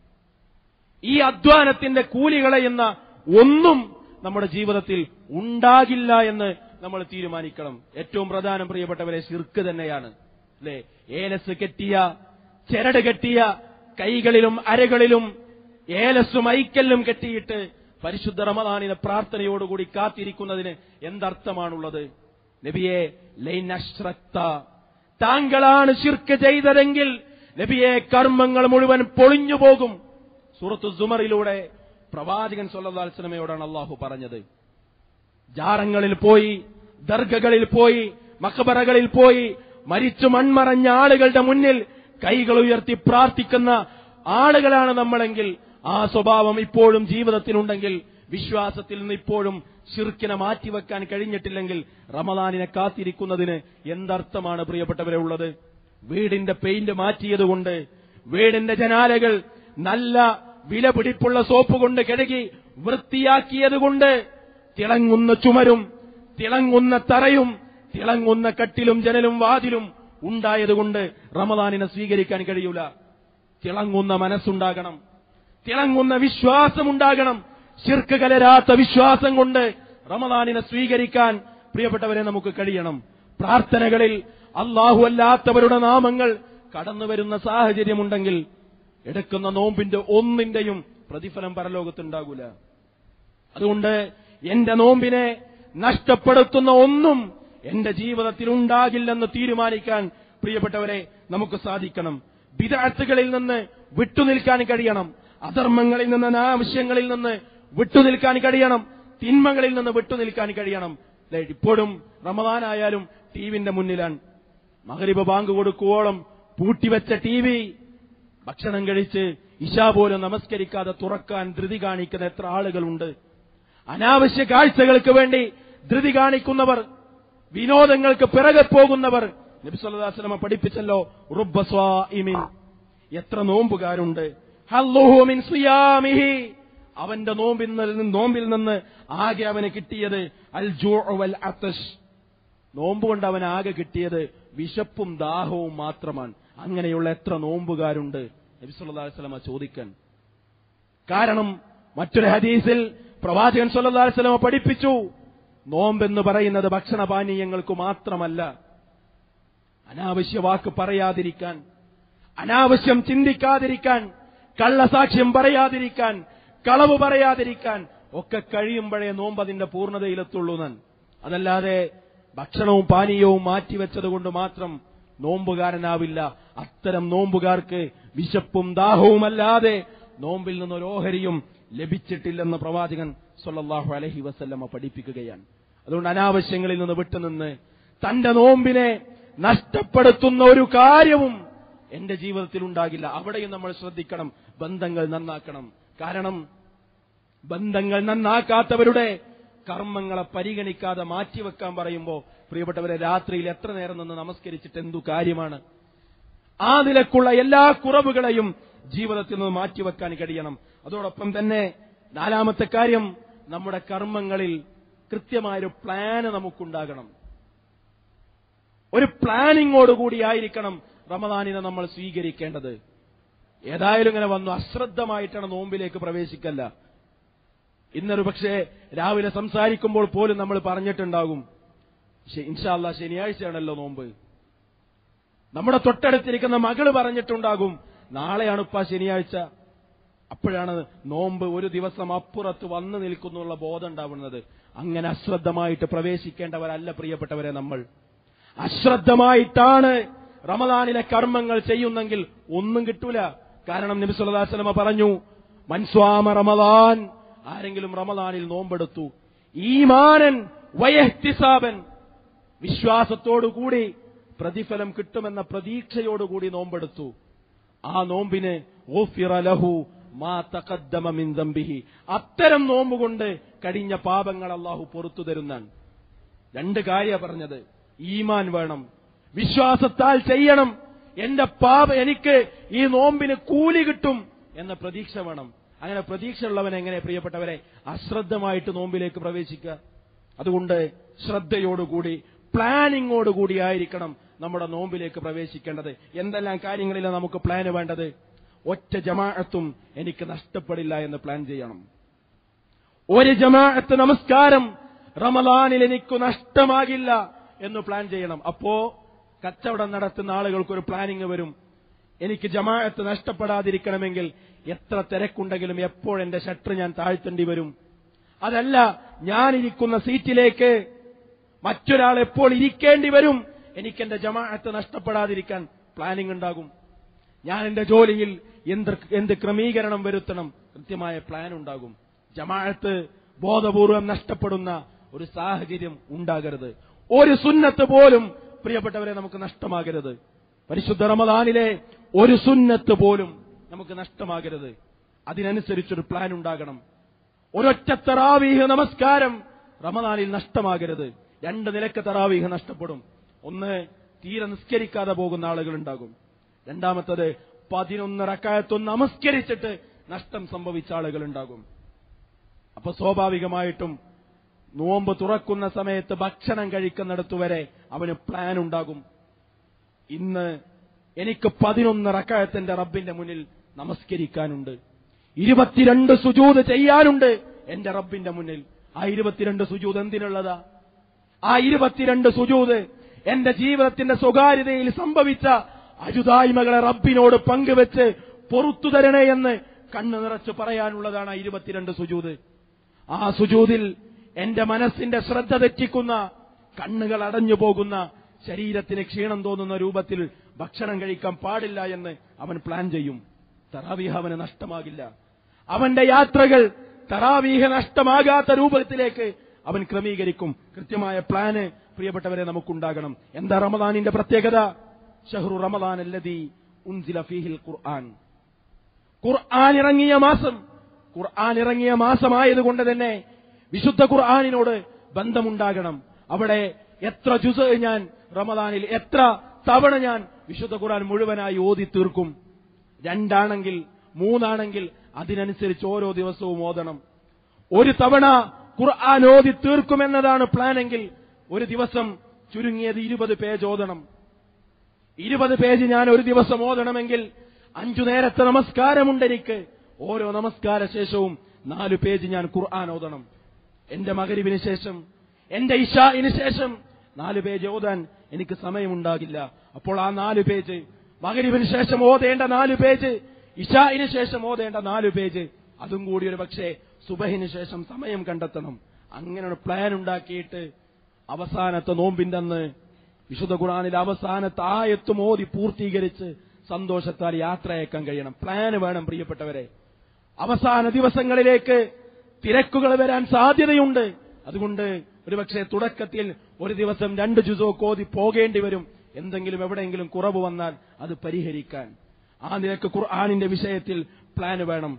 ഈ അധ്വാനത്തിന്റെ കൂലി കളയുന്ന ഒന്നും നമ്മുടെ ജീവിതത്തിൽ ഉണ്ടാകില്ല എന്ന് നമ്മൾ തീരുമാനിക്കണം ഏറ്റവും പ്രധാനം പ്രിയപ്പെട്ടവരെ ശിർക്ക് തന്നെയാണ് അല്ലെ ഏലസ് കെട്ടിയ ചരട് കെട്ടിയ കൈകളിലും അരകളിലും ഏലസും ഐക്കല്ലും കെട്ടിയിട്ട് പരിശുദ്ധ റമദാനിനെ പ്രാർത്ഥനയോടുകൂടി കാത്തിരിക്കുന്നതിന് എന്തർത്ഥമാണുള്ളത് നബിയെ ലൈനശ്രക്ത താങ്കളാണ് ശിർക്ക് ചെയ്തതെങ്കിൽ നബിയെ കർമ്മങ്ങൾ മുഴുവൻ പൊളിഞ്ഞു പോകും സൂറത്തു സുമറിലൂടെ പ്രവാചകൻ സൊല്ലാസ്ലമയോടാണ് അള്ളാഹു പറഞ്ഞത് ജാറങ്ങളിൽ പോയി ദർഗകളിൽ പോയി മക്കബറകളിൽ പോയി മരിച്ചു മൺമറഞ്ഞ ആളുകളുടെ മുന്നിൽ കൈകൾ ഉയർത്തി പ്രാർത്ഥിക്കുന്ന ആളുകളാണ് നമ്മളെങ്കിൽ ആ സ്വഭാവം ഇപ്പോഴും ജീവിതത്തിലുണ്ടെങ്കിൽ വിശ്വാസത്തിൽ നിന്ന് ഇപ്പോഴും ശിർക്കിനെ മാറ്റിവെക്കാൻ കഴിഞ്ഞിട്ടില്ലെങ്കിൽ റമദാനിനെ കാത്തിരിക്കുന്നതിന് എന്തർത്ഥമാണ് പ്രിയപ്പെട്ടവരെ ഉള്ളത് വീടിന്റെ പെയിന്റ് മാറ്റിയതുകൊണ്ട് വീടിന്റെ ജനാലകൾ നല്ല വില പിടിപ്പുള്ള സോപ്പ് കൊണ്ട് കഴുകി വൃത്തിയാക്കിയതുകൊണ്ട് തിളങ്ങുന്ന ചുമരും തിളങ്ങുന്ന തറയും തിളങ്ങുന്ന കട്ടിലും ജനലും വാതിലും ഉണ്ടായതുകൊണ്ട് റമദാനിനെ സ്വീകരിക്കാൻ കഴിയൂല തിളങ്ങുന്ന മനസ്സുണ്ടാകണം തിളങ്ങുന്ന വിശ്വാസമുണ്ടാകണം ശിർക്ക് കലരാത്ത വിശ്വാസം കൊണ്ട് റമദാനിനെ സ്വീകരിക്കാൻ പ്രിയപ്പെട്ടവരെ നമുക്ക് കഴിയണം പ്രാർത്ഥനകളിൽ അള്ളാഹു അല്ലാത്തവരുടെ നാമങ്ങൾ കടന്നു വരുന്ന സാഹചര്യമുണ്ടെങ്കിൽ എടുക്കുന്ന നോമ്പിന്റെ ഒന്നിന്റെയും പ്രതിഫലം പരലോകത്തുണ്ടാകൂല അതുകൊണ്ട് എന്റെ നോമ്പിനെ നഷ്ടപ്പെടുത്തുന്ന ഒന്നും എന്റെ ജീവിതത്തിൽ ഉണ്ടാകില്ലെന്ന് തീരുമാനിക്കാൻ പ്രിയപ്പെട്ടവരെ നമുക്ക് സാധിക്കണം വിദാർത്ഥികളിൽ നിന്ന് വിട്ടുനിൽക്കാൻ കഴിയണം അധർമ്മങ്ങളിൽ നിന്ന് അനാവശ്യങ്ങളിൽ നിന്ന് വിട്ടുനിൽക്കാൻ കഴിയണം തിന്മകളിൽ നിന്ന് വിട്ടുനിൽക്കാൻ കഴിയണം ദേ, ഇപ്പോഴും റമദാനായാലും ടിവിന്റെ മുന്നിലാണ് മകരിബ് ബാങ്ക് കൊടുക്കുവോളം പൂട്ടിവെച്ച ടി വി ഭക്ഷണം കഴിച്ച് ഇശ പോലും നമസ്കരിക്കാതെ തുറക്കാൻ ധൃതി കാണിക്കുന്ന എത്ര ആളുകളുണ്ട് അനാവശ്യ കാഴ്ചകൾക്ക് വേണ്ടി ധൃതി കാണിക്കുന്നവർ വിനോദങ്ങൾക്ക് പിറകെ പോകുന്നവർ നബിസ്വല്ലാസ്ലമ പഠിപ്പിച്ചല്ലോ റുബ്ബ സ്വാഇമിൻ എത്ര നോമ്പുകാരുണ്ട് ഹല്ലുഹു മിൻ സിയാമിഹി അവന്റെ നോമ്പിൽ നിന്ന് നോമ്പിൽ നിന്ന് ആകെ അവന് കിട്ടിയത് അൽ ജൂ വൽ അത്തഷ് നോമ്പ് കൊണ്ട് അവൻ ആകെ കിട്ടിയത് വിശപ്പും ദാഹവും മാത്രമാണ് അങ്ങനെയുള്ള എത്ര നോമ്പുകാരുണ്ട് നബി സല്ലല്ലാഹു അലൈഹി വസല്ലമ ചോദിക്കാൻ കാരണം മറ്റൊരു ഹദീസിൽ പ്രവാചകൻ സല്ലല്ലാഹു അലൈഹി വസല്ലമ പഠിപ്പിച്ചു നോമ്പെന്ന് പറയുന്നത് ഭക്ഷണപാനീയങ്ങൾക്ക് മാത്രമല്ല അനാവശ്യ വാക്ക് പറയാതിരിക്കാൻ അനാവശ്യം ചിന്തിക്കാതിരിക്കാൻ കള്ളസാക്ഷ്യം പറയാതിരിക്കാൻ കളവ് പറയാതിരിക്കാൻ ഒക്കെ കഴിയുമ്പോഴേ നോമ്പ് അതിന്റെ പൂർണ്ണതയിലെത്തുള്ളൂ ഞാൻ അതല്ലാതെ ഭക്ഷണവും പാനീയവും മാറ്റിവെച്ചത് കൊണ്ട് മാത്രം നോമ്പുകാരനാവില്ല അത്തരം നോമ്പുകാർക്ക് വിശപ്പും ദാഹവുമല്ലാതെ നോമ്പിൽ നിന്ന് ഒരു ഓഹരിയും ലഭിച്ചിട്ടില്ലെന്ന് പ്രവാചകൻ സല്ലല്ലാഹു അലൈഹി വസല്ലമ പഠിപ്പിക്കുകയാണ് അതുകൊണ്ട് അനാവശ്യങ്ങളിൽ നിന്ന് വിട്ടുനിന്ന് തന്റെ നോമ്പിനെ നഷ്ടപ്പെടുത്തുന്ന ഒരു കാര്യവും എന്റെ ജീവിതത്തിൽ ഉണ്ടാകില്ല അവിടെയും നമ്മൾ ശ്രദ്ധിക്കണം ബന്ധങ്ങൾ നന്നാക്കണം കാരണം ബന്ധങ്ങൾ നന്നാക്കാത്തവരുടെ കർമ്മങ്ങളെ പരിഗണിക്കാതെ മാറ്റിവെക്കാൻ പറയുമ്പോൾ പ്രിയപ്പെട്ടവരെ രാത്രിയിൽ എത്ര നേരം നിന്ന് നമസ്കരിച്ചിട്ട് എന്തു കാര്യമാണ് ആ നിലക്കുള്ള എല്ലാ കുറവുകളെയും ജീവിതത്തിൽ നിന്ന് മാറ്റിവെക്കാൻ കഴിയണം അതോടൊപ്പം തന്നെ നാലാമത്തെ കാര്യം നമ്മുടെ കർമ്മങ്ങളിൽ കൃത്യമായൊരു പ്ലാന് നമുക്കുണ്ടാകണം ഒരു പ്ലാനിങ്ങോടുകൂടിയായിരിക്കണം റമദാനിനെ നമ്മൾ സ്വീകരിക്കേണ്ടത് ഏതായാലും ഇങ്ങനെ വന്നു അശ്രദ്ധമായിട്ടാണ് നോമ്പിലേക്ക് പ്രവേശിക്കല്ല ഇന്നൊരു പക്ഷേ രാവിലെ സംസാരിക്കുമ്പോൾ പോലും നമ്മൾ പറഞ്ഞിട്ടുണ്ടാകും ശ- ഇൻഷാല്ല ശനിയാഴ്ചയാണല്ലോ നോമ്പ് നമ്മുടെ തൊട്ടടുത്തിരിക്കുന്ന മകള് പറഞ്ഞിട്ടുണ്ടാകും നാളെയാണ് ഇപ്പ ശനിയാഴ്ച അപ്പോഴാണ് നോമ്പ് ഒരു ദിവസം അപ്പുറത്ത് വന്നു നിൽക്കുന്നുള്ള ബോധം ഉണ്ടാവുന്നത് അങ്ങനെ അശ്രദ്ധമായിട്ട് പ്രവേശിക്കേണ്ടവരല്ല പ്രിയപ്പെട്ടവരെ നമ്മൾ അശ്രദ്ധമായിട്ടാണ് റമദാനിലെ കർമ്മങ്ങൾ ചെയ്യുന്നെങ്കിൽ ഒന്നും കിട്ടൂല കാരണം നബി സല്ലല്ലാഹു അലൈഹി വസല്ലമ പറഞ്ഞു മൻസ്വാമ റമദാൻ ആരെങ്കിലും റമദാനിൽ നോമ്പെടുത്തു ഈമാനൻ വയഹ്തിസാബൻ വിശ്വാസത്തോടുകൂടി പ്രതിഫലം കിട്ടുമെന്ന പ്രതീക്ഷയോടുകൂടി നോമ്പെടുത്തു ആ നോമ്പിന് ഗുഫിറ ലഹു മാ തഖദ്ദമ മിൻ ദംബിഹി അത്തരം നോമ്പ് കൊണ്ട് കഴിഞ്ഞ പാപങ്ങൾ അള്ളാഹു പൊറത്തു തരുന്നാണ് രണ്ട് കാര്യ പറഞ്ഞത് ഈമാൻ വേണം വിശ്വാസത്താൽ ചെയ്യണം എന്റെ പാപ എനിക്ക് ഈ നോമ്പിന് കൂലി കിട്ടും എന്ന പ്രതീക്ഷ വേണം അങ്ങനെ പ്രതീക്ഷയുള്ളവൻ എങ്ങനെ പ്രിയപ്പെട്ടവരെ അശ്രദ്ധമായിട്ട് നോമ്പിലേക്ക് പ്രവേശിക്കുക അതുകൊണ്ട് ശ്രദ്ധയോടുകൂടി പ്ലാനിങ്ങോടുകൂടി ആയിരിക്കണം നമ്മുടെ നോമ്പിലേക്ക് പ്രവേശിക്കേണ്ടത് എന്തെല്ലാം കാര്യങ്ങളിലാണ് നമുക്ക് പ്ലാന് വേണ്ടത് ഒറ്റ ജമാഅത്തും എനിക്ക് നഷ്ടപ്പെടില്ല എന്ന് പ്ലാൻ ചെയ്യണം ഒരു ജമാഅത്ത് നമസ്കാരം റമദാനിൽ എനിക്ക് നഷ്ടമാകില്ല എന്ന് പ്ലാൻ ചെയ്യണം അപ്പോ കച്ചവടം നടത്തുന്ന ആളുകൾക്ക് ഒരു പ്ലാനിങ് വരും എനിക്ക് ജമാഅത്ത് നഷ്ടപ്പെടാതിരിക്കണമെങ്കിൽ എത്ര തിരക്കുണ്ടെങ്കിലും എപ്പോഴെന്റെ ഷട്ടർ ഞാൻ താഴ്ത്തേണ്ടി വരും അതല്ല ഞാനിരിക്കുന്ന സീറ്റിലേക്ക് മറ്റൊരാൾ എപ്പോൾ ഇരിക്കേണ്ടി വരും എനിക്ക് എന്റെ ജമാഅത്ത് നഷ്ടപ്പെടാതിരിക്കാൻ പ്ലാനിംഗ് ഉണ്ടാകും ഞാൻ എന്റെ ജോലിയിൽ എന്ത് എന്ത് ക്രമീകരണം വരുത്തണം കൃത്യമായ പ്ലാൻ ഉണ്ടാകും ജമാഅത്ത് ബോധപൂർവം നഷ്ടപ്പെടുന്ന ഒരു സാഹചര്യം ഉണ്ടാകരുത് ഒരു സുന്നത്ത് പോലും പ്രിയപ്പെട്ടവരെ നമുക്ക് നഷ്ടമാകരുത് പരിശുദ്ധ റമദാനിലെ ഒരു സുന്നത്ത് പോലും നമുക്ക് നഷ്ടമാകരുത് അതിനനുസരിച്ചൊരു പ്ലാൻ ഉണ്ടാകണം ഒരൊറ്റ തറാവീഹ് നമസ്കാരം റമദാനിൽ നഷ്ടമാകരുത് രണ്ട് നിലക്ക് തറാവീഹ് നഷ്ടപ്പെടും ഒന്ന് തീരെ നിസ്കരിക്കാതെ പോകുന്ന ആളുകൾ ഉണ്ടാകും രണ്ടാമത്തത് പതിനൊന്ന് റക്കായത്തൊന്ന് നമസ്കരിച്ചിട്ട് നഷ്ടം സംഭവിച്ച ആളുകൾ ഉണ്ടാകും അപ്പൊ സ്വാഭാവികമായിട്ടും നോമ്പ് തുറക്കുന്ന സമയത്ത് ഭക്ഷണം കഴിക്കുന്നിടത്തു വരെ അവന് പ്ലാൻ ഉണ്ടാകും ഇന്ന് എനിക്ക് പതിനൊന്ന് റക്കായത്തിന്റെ റബ്ബിന്റെ മുന്നിൽ നമസ്കരിക്കാനുണ്ട് ഇരുപത്തിരണ്ട് സുജൂത് ചെയ്യാനുണ്ട് എന്റെ റബ്ബിന്റെ മുന്നിൽ ആ ഇരുപത്തിരണ്ട് സുജൂത് എന്തിനുള്ളതാ ആ ഇരുപത്തിരണ്ട് സുജൂത് എന്റെ ജീവിതത്തിന്റെ സ്വകാര്യതയിൽ സംഭവിച്ച അരുതായ്മകളെ റബ്ബിനോട് പങ്കുവെച്ച് പൊറത്തു തരണേ എന്ന് കണ്ണു നിറച്ച് പറയാനുള്ളതാണ് ആ ഇരുപത്തിരണ്ട് സുജൂത് ആ സുജൂതിൽ എന്റെ മനസ്സിന്റെ ശ്രദ്ധ തെറ്റിക്കുന്ന കണ്ണുകൾ അടഞ്ഞു പോകുന്ന ശരീരത്തിന് ക്ഷീണം തോന്നുന്ന രൂപത്തിൽ ഭക്ഷണം കഴിക്കാൻ പാടില്ല എന്ന് അവൻ പ്ലാൻ ചെയ്യും തറാവീഹ അവന് നഷ്ടമാകില്ല അവന്റെ യാത്രകൾ തറാവീഹ നഷ്ടമാകാത്ത രൂപത്തിലേക്ക് അവൻ ക്രമീകരിക്കും കൃത്യമായ പ്ലാന് പ്രിയപ്പെട്ടവരെ നമുക്കുണ്ടാകണം എന്താ റമദാനിന്റെ പ്രത്യേകത ഷഹ്റു റമദാൻ അല്ലതി ഉൻസില ഫീഹിൽ ഖുർആൻ ഖുർആൻ ഇറങ്ങിയ മാസം ഖുർആൻ ഇറങ്ങിയ മാസമായതുകൊണ്ട് തന്നെ വിശുദ്ധ ഖുർആാനിനോട് ബന്ധമുണ്ടാകണം അവിടെ എത്ര ജുസ് ഞാൻ റമദാനിൽ എത്ര തവണ ഞാൻ വിശുദ്ധ ഖുർആൻ മുഴുവനായി ഓതി തീർക്കും രണ്ടാണെങ്കിൽ മൂന്നാണെങ്കിൽ അതിനനുസരിച്ച് ഓരോ ദിവസവും ഓതണം ഒരു തവണ ഖുർആൻ ഓതി തീർക്കുമെന്നതാണ് പ്ലാനെങ്കിൽ ഒരു ദിവസം ചുരുങ്ങിയത് ഇരുപത് പേജ് ഓതണം ഇരുപത് പേജ് ഞാൻ ഒരു ദിവസം ഓതണമെങ്കിൽ അഞ്ചു നേരത്തെ നമസ്കാരമുണ്ട് എനിക്ക് ഓരോ നമസ്കാര ശേഷവും നാലു പേജ് ഞാൻ ഖുർആൻ ഓതണം എന്റെ മകരിവിന് ശേഷം എന്റെ ഇഷായിന് ശേഷം നാല് പേജ് ഓതാൻ എനിക്ക് സമയമുണ്ടാകില്ല അപ്പോൾ ആ നാല് പേജ് മകരിവിന് ശേഷം ഓതേണ്ട നാല് പേജ് ഇഷായിന് ശേഷം ഓതേണ്ട നാല് പേജ് അതും കൂടി ഒരു പക്ഷേ സുബഹിന് ശേഷം സമയം കണ്ടെത്തണം അങ്ങനെ ഒരു പ്ലാൻ ഉണ്ടാക്കിയിട്ട് അവസാനത്തെ നോമ്പിന്റെ അന്ന് വിശുദ്ധ ഖുറാനിൽ അവസാനത്തെ ആയത്തും ഓതി പൂർത്തീകരിച്ച് സന്തോഷത്താൽ യാത്രയക്കാൻ കഴിയണം പ്ലാന് വേണം പ്രിയപ്പെട്ടവരെ അവസാന ദിവസങ്ങളിലേക്ക് തിരക്കുകൾ വരാൻ സാധ്യതയുണ്ട് അതുകൊണ്ട് ഒരുപക്ഷെ തുടക്കത്തിൽ ഒരു ദിവസം രണ്ട് ജുസോ കോതി പോകേണ്ടി വരും എന്തെങ്കിലും എവിടെയെങ്കിലും കുറവ് വന്നാൽ അത് പരിഹരിക്കാൻ ആ നിലക്ക് ഖുർആാനിന്റെ വിഷയത്തിൽ പ്ലാൻ വേണം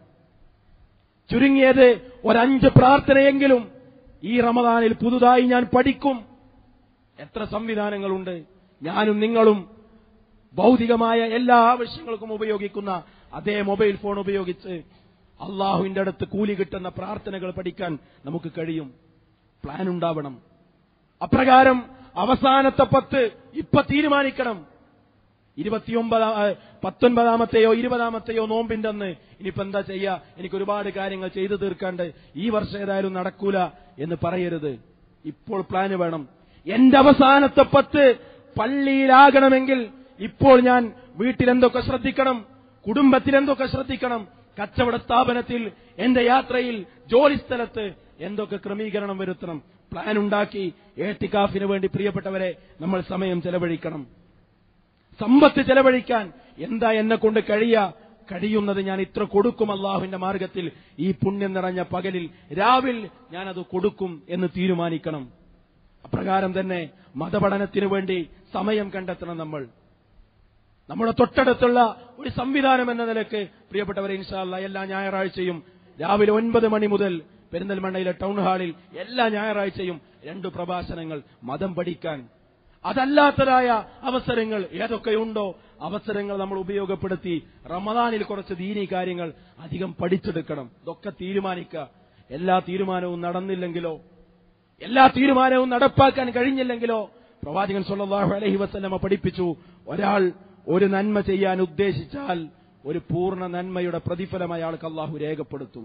ചുരുങ്ങിയത് ഒരഞ്ച് പ്രാർത്ഥനയെങ്കിലും ഈ റമദാനിൽ പുതുതായി ഞാൻ പഠിക്കും എത്ര സംവിധാനങ്ങളുണ്ട് ഞാനും നിങ്ങളും ഭൗതികമായ എല്ലാ ആവശ്യങ്ങൾക്കും ഉപയോഗിക്കുന്ന അതേ മൊബൈൽ ഫോൺ ഉപയോഗിച്ച് അള്ളാഹുവിന്റെ അടുത്ത് കൂലി കിട്ടുന്ന പ്രാർത്ഥനകൾ പഠിക്കാൻ നമുക്ക് കഴിയും പ്ലാൻ ഉണ്ടാവണം അപ്രകാരം അവസാനത്തെ പത്ത് ഇപ്പൊ തീരുമാനിക്കണം ഇരുപത്തിയൊമ്പതാം ആ, പത്തൊൻപതാമത്തെയോ ഇരുപതാമത്തെയോ നോമ്പിന്റെ അന്ന് ഇനിയിപ്പോ എന്താ ചെയ്യാ എനിക്ക് ഒരുപാട് കാര്യങ്ങൾ ചെയ്തു തീർക്കാണ്ട് ഈ വർഷം ഏതായാലും നടക്കൂല എന്ന് പറയരുത് ഇപ്പോൾ പ്ലാന് വേണം എന്റെ അവസാനത്തെ പത്ത് പള്ളിയിലാകണമെങ്കിൽ ഇപ്പോൾ ഞാൻ വീട്ടിലെന്തൊക്കെ ശ്രദ്ധിക്കണം കുടുംബത്തിൽ എന്തൊക്കെ ശ്രദ്ധിക്കണം കച്ചവട സ്ഥാപനത്തിൽ എന്റെ യാത്രയിൽ ജോലിസ്ഥലത്ത് എന്തൊക്കെ ക്രമീകരണം വരുത്തണം പ്ലാൻ ഉണ്ടാക്കി ഏട്ടിക്കാഫിന് വേണ്ടി പ്രിയപ്പെട്ടവരെ നമ്മൾ സമയം ചെലവഴിക്കണം സമ്പത്ത് ചെലവഴിക്കാൻ എന്താ എന്നെ കൊണ്ട് കഴിയ കഴിയുന്നത് ഞാൻ ഇത്ര കൊടുക്കും അള്ളാഹുവിന്റെ മാർഗത്തിൽ ഈ പുണ്യം നിറഞ്ഞ പകലിൽ രാവിൽ ഞാനത് കൊടുക്കും എന്ന് തീരുമാനിക്കണം അപ്രകാരം തന്നെ മതപഠനത്തിനു വേണ്ടി സമയം കണ്ടെത്തണം നമ്മൾ നമ്മുടെ തൊട്ടടുത്തുള്ള ഒരു സംവിധാനം എന്ന നിലക്ക് പ്രിയപ്പെട്ടവരെ ഇൻഷാല്ല എല്ലാ ഞായറാഴ്ചയും രാവിലെ ഒൻപത് മണി മുതൽ പെരിന്തൽമണ്ണയിലെ ടൗൺ ഹാളിൽ എല്ലാ ഞായറാഴ്ചയും രണ്ടു പ്രഭാഷണങ്ങൾ മതം പഠിക്കാൻ അതല്ലാത്തതായ അവസരങ്ങൾ ഏതൊക്കെയുണ്ടോ അവസരങ്ങൾ നമ്മൾ ഉപയോഗപ്പെടുത്തി റമദാനിൽ കുറച്ച് ദീനി കാര്യങ്ങൾ അധികം പഠിച്ചെടുക്കണം ഇതൊക്കെ തീരുമാനിക്കുക എല്ലാ തീരുമാനവും നടന്നില്ലെങ്കിലോ എല്ലാ തീരുമാനവും നടപ്പാക്കാൻ കഴിഞ്ഞില്ലെങ്കിലോ പ്രവാചകൻ സല്ലല്ലാഹു അലൈഹി വസല്ലമ പഠിപ്പിച്ചു ഒരാൾ ഒരു നന്മ ചെയ്യാൻ ഉദ്ദേശിച്ചാൽ ഒരു പൂർണ്ണ നന്മയുടെ പ്രതിഫലം അയാൾക്ക് അള്ളാഹു രേഖപ്പെടുത്തും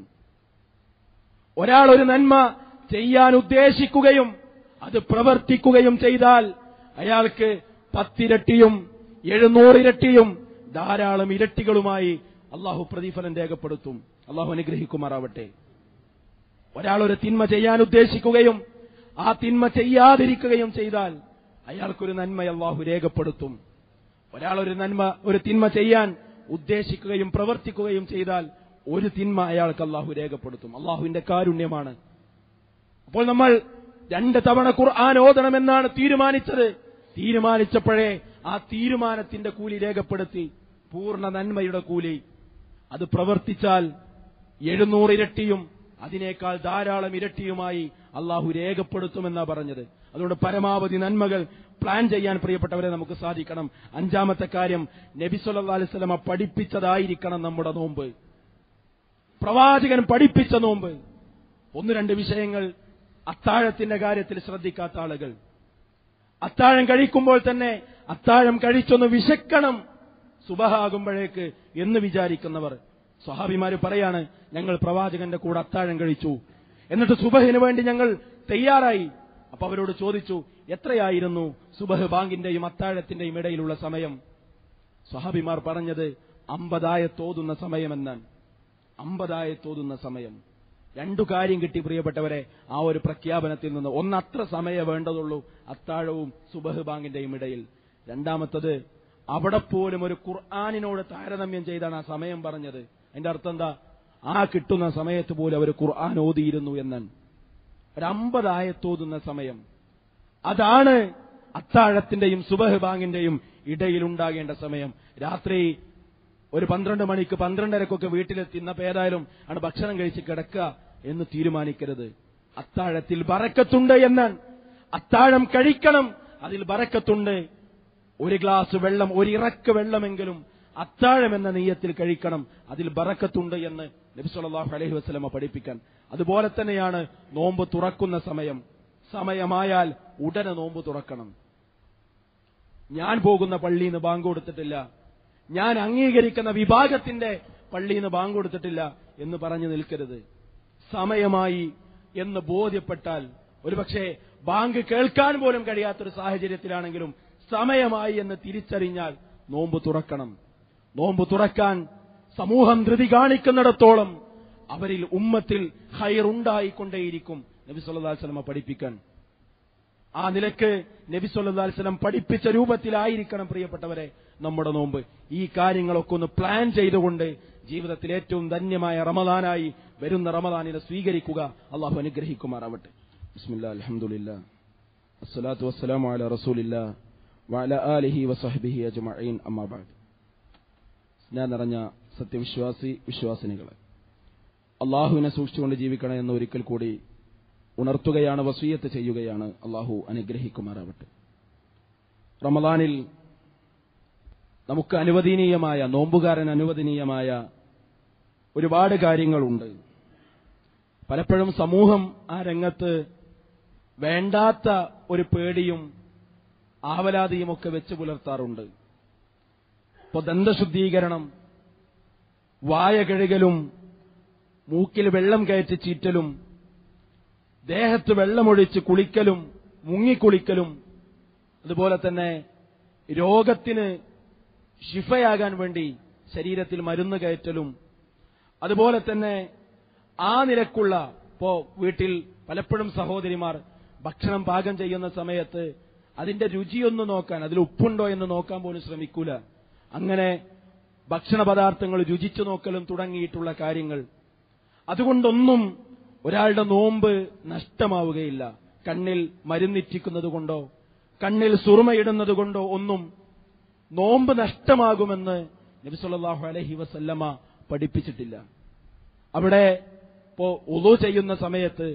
ഒരാൾ ഒരു നന്മ ചെയ്യാൻ ഉദ്ദേശിക്കുകയും അത് പ്രവർത്തിക്കുകയും ചെയ്താൽ അയാൾക്ക് പത്തിരട്ടിയും എഴുന്നൂറിരട്ടിയും ധാരാളം ഇരട്ടികളുമായി അള്ളാഹു പ്രതിഫലം രേഖപ്പെടുത്തും അള്ളാഹു അനുഗ്രഹിക്കുമാറാവട്ടെ ഒരാൾ ഒരു തിന്മ ചെയ്യാൻ ഉദ്ദേശിക്കുകയും ആ തിന്മ ചെയ്യാതിരിക്കുകയും ചെയ്താൽ അയാൾക്കൊരു നന്മ അള്ളാഹു രേഖപ്പെടുത്തും ഒരാൾ ഒരു നന്മ ഒരു തിന്മ ചെയ്യാൻ ഉദ്ദേശിക്കുകയും പ്രവർത്തിക്കുകയും ചെയ്താൽ ഒരു തിന്മ അയാൾക്ക് അള്ളാഹു രേഖപ്പെടുത്തും അള്ളാഹുവിന്റെ കാരുണ്യമാണ് അപ്പോൾ നമ്മൾ രണ്ട് തവണ ഖുർആൻ ഓതണമെന്നാണ് തീരുമാനിച്ചത് തീരുമാനിച്ചപ്പോഴേ ആ തീരുമാനത്തിന്റെ കൂലി രേഖപ്പെടുത്തി പൂർണ്ണ നന്മയുടെ കൂലി അത് പ്രവർത്തിച്ചാൽ എഴുന്നൂറ് ഇരട്ടിയും അതിനേക്കാൾ ധാരാളം ഇരട്ടിയുമായി അള്ളാഹു രേഖപ്പെടുത്തുമെന്നാ പറഞ്ഞത് അതുകൊണ്ട് പരമാവധി നന്മകൾ പ്ലാൻ ചെയ്യാൻ പ്രിയപ്പെട്ടവരെ നമുക്ക് സാധിക്കണം അഞ്ചാമത്തെ കാര്യം നബി സല്ലല്ലാഹു അലൈഹി വസല്ലമ പഠിപ്പിച്ചതായിരിക്കണം നമ്മുടെ നോമ്പ് പ്രവാചകൻ പഠിപ്പിച്ച നോമ്പ് ഒന്ന് രണ്ട് വിഷയങ്ങൾ അത്താഴത്തിന്റെ കാര്യത്തിൽ ശ്രദ്ധിക്കാത്ത ആളുകൾ അത്താഴം കഴിക്കുമ്പോൾ തന്നെ അത്താഴം കഴിച്ചൊന്ന് വിശക്കണം സുബഹാകുമ്പോഴേക്ക് എന്ന് വിചാരിക്കുന്നവർ സ്വഹാബിമാര് പറയാണ് ഞങ്ങൾ പ്രവാചകന്റെ കൂടെ അത്താഴം കഴിച്ചു എന്നിട്ട് സുബഹിന് വേണ്ടി ഞങ്ങൾ തയ്യാറായി അപ്പൊ അവരോട് ചോദിച്ചു എത്രയായിരുന്നു സുബഹ് ബാങ്കിന്റെയും അത്താഴത്തിന്റെയും ഇടയിലുള്ള സമയം സ്വഹാബിമാർ പറഞ്ഞത് അമ്പതായ തോതുന്ന സമയമെന്നാണ് അമ്പതായ തോതുന്ന സമയം രണ്ടു കാര്യം കിട്ടി പ്രിയപ്പെട്ടവരെ ആ ഒരു പ്രഖ്യാപനത്തിൽ നിന്ന് ഒന്ന് അത്ര സമയം വേണ്ടതുള്ളൂ അത്താഴവും സുബഹ് ബാങ്കിന്റെയും ഇടയിൽ രണ്ടാമത്തത് അവിടെ പോലും ഒരു ഖുർആാനിനോട് താരതമ്യം ചെയ്താണ് ആ സമയം പറഞ്ഞത് അതിന്റെ അർത്ഥം എന്താ ആ കിട്ടുന്ന സമയത്ത് പോലും അവർ ഖുർആൻ ഓതിയിരുന്നു എന്നാണ് ഒരു അമ്പതായത്തോതുന്ന സമയം അതാണ് അത്താഴത്തിന്റെയും സുബഹ് ബാങ്കിന്റെയും ഇടയിൽ ഉണ്ടാകേണ്ട സമയം രാത്രി ഒരു പന്ത്രണ്ട് മണിക്ക് പന്ത്രണ്ടരക്കൊക്കെ വീട്ടിലെത്തിന്നപ്പോ ഏതായാലും ആണ് ഭക്ഷണം കഴിച്ച് കിടക്കുക എന്ന് തീരുമാനിക്കരുത് അത്താഴത്തിൽ ബറക്കത്തുണ്ട് എന്നാണ് അത്താഴം കഴിക്കണം അതിൽ ബറക്കത്തുണ്ട് ഒരു ഗ്ലാസ് വെള്ളം ഒരു ഇറക്ക് വെള്ളമെങ്കിലും അത്താഴം എന്ന നെയ്യത്തിൽ കഴിക്കണം അതിൽ ബറക്കത്തുണ്ട് എന്ന് നബി സല്ലല്ലാഹു അലൈഹി വസല്ലമ പഠിപ്പിക്കാൻ അതുപോലെ തന്നെയാണ് നോമ്പ് തുറക്കുന്ന സമയം സമയമായാൽ ഉടനെ നോമ്പ് തുറക്കണം ഞാൻ പോകുന്ന പള്ളിയിൽ നിന്ന് ബാങ്ക് കൊടുത്തിട്ടില്ല ഞാൻ അംഗീകരിക്കുന്ന വിഭാഗത്തിന്റെ പള്ളിയിൽ നിന്ന് ബാങ്ക് കൊടുത്തിട്ടില്ല എന്ന് പറഞ്ഞു നിൽക്കരുത് സമയമായി എന്ന് ബോധ്യപ്പെട്ടാൽ ഒരുപക്ഷെ ബാങ്ക് കേൾക്കാൻ പോലും കഴിയാത്തൊരു സാഹചര്യത്തിലാണെങ്കിലും സമയമായി എന്ന് തിരിച്ചറിഞ്ഞാൽ നോമ്പ് തുറക്കണം നോമ്പ് തുറക്കാൻ സമൂഹം ധൃതി കാണിക്കുന്നിടത്തോളം അവരിൽ ഉമ്മത്തിൽ ഹൈറുണ്ടായിക്കൊണ്ടേയിരിക്കും നബി സല്ലല്ലാഹു അലൈഹി വസല്ലമ പഠിപ്പിക്കാൻ ആ നിലക്ക് നബി സല്ലല്ലാഹു അലൈഹി വസല്ലം പഠിപ്പിച്ച രൂപത്തിലായിരിക്കണം പ്രിയപ്പെട്ടവരെ നമ്മുടെ നോമ്പ് ഈ കാര്യങ്ങളൊക്കെ ഒന്ന് പ്ലാൻ ചെയ്തുകൊണ്ട് ജീവിതത്തിൽ ഏറ്റവും ധന്യമായ റമദാനായി വരുന്ന റമദാനിനെ സ്വീകരിക്കുക അള്ളാഹു അനുഗ്രഹിക്കുമാറാവട്ടെ ബിസ്മില്ലാ അൽഹംദുലില്ലാ അസ്സലാത്തു വസ്സലാമു അലാ റസൂലില്ലാ വഅല ആലിഹി വസഹ്ബിഹി അജ്മഈൻ അമ്മാ ബഅദ് സ്നേഹം നിറഞ്ഞ സത്യവിശ്വാസി വിശ്വാസിനികളെ അള്ളാഹുവിനെ സൂക്ഷിച്ചുകൊണ്ട് ജീവിക്കണം എന്ന് ഒരിക്കൽ കൂടി ഉണർത്തുകയാണ് വസീയത്ത് ചെയ്യുകയാണ് അള്ളാഹു അനുഗ്രഹിക്കുമാറാവട്ടെ റമദാനിൽ നമുക്ക് അനുവദനീയമായ നോമ്പുകാരൻ അനുവദനീയമായ ഒരുപാട് കാര്യങ്ങളുണ്ട് പലപ്പോഴും സമൂഹം ആ രംഗത്ത് വേണ്ടാത്ത ഒരു പേടിയും ആവലാതിയുമൊക്കെ വെച്ച് പുലർത്താറുണ്ട് ഇപ്പൊ ദന്തശുദ്ധീകരണം വായ കഴുകലും മൂക്കിൽ വെള്ളം കയറ്റി ചീറ്റലും ദേഹത്ത് വെള്ളമൊഴിച്ച് കുളിക്കലും മുങ്ങിക്കുളിക്കലും അതുപോലെ തന്നെ രോഗത്തിന് ശിഫയാകാൻ വേണ്ടി ശരീരത്തിൽ മരുന്ന് കയറ്റലും അതുപോലെ തന്നെ ആ നിരക്കുള്ള ഇപ്പോ വീട്ടിൽ പലപ്പോഴും സഹോദരിമാർ ഭക്ഷണം പാകം ചെയ്യുന്ന സമയത്ത് അതിന്റെ രുചിയൊന്ന് നോക്കാൻ അതിൽ ഉപ്പുണ്ടോ എന്ന് നോക്കാൻ പോലും ശ്രമിക്കൂല അങ്ങനെ ഭക്ഷണ പദാർത്ഥങ്ങൾ രുചിച്ചു നോക്കലും തുടങ്ങിയിട്ടുള്ള കാര്യങ്ങൾ അതുകൊണ്ടൊന്നും ഒരാളുടെ നോമ്പ് നഷ്ടമാവുകയില്ല കണ്ണിൽ മരുന്നിറ്റിക്കുന്നത് കൊണ്ടോ കണ്ണിൽ സുറുമയിടുന്നത് കൊണ്ടോ ഒന്നും നോമ്പ് നഷ്ടമാകുമെന്ന് നബിസുല്ലാഹു അലഹി വസല്ലമ പഠിപ്പിച്ചിട്ടില്ല അവിടെ ഇപ്പോ ഉളു ചെയ്യുന്ന സമയത്ത്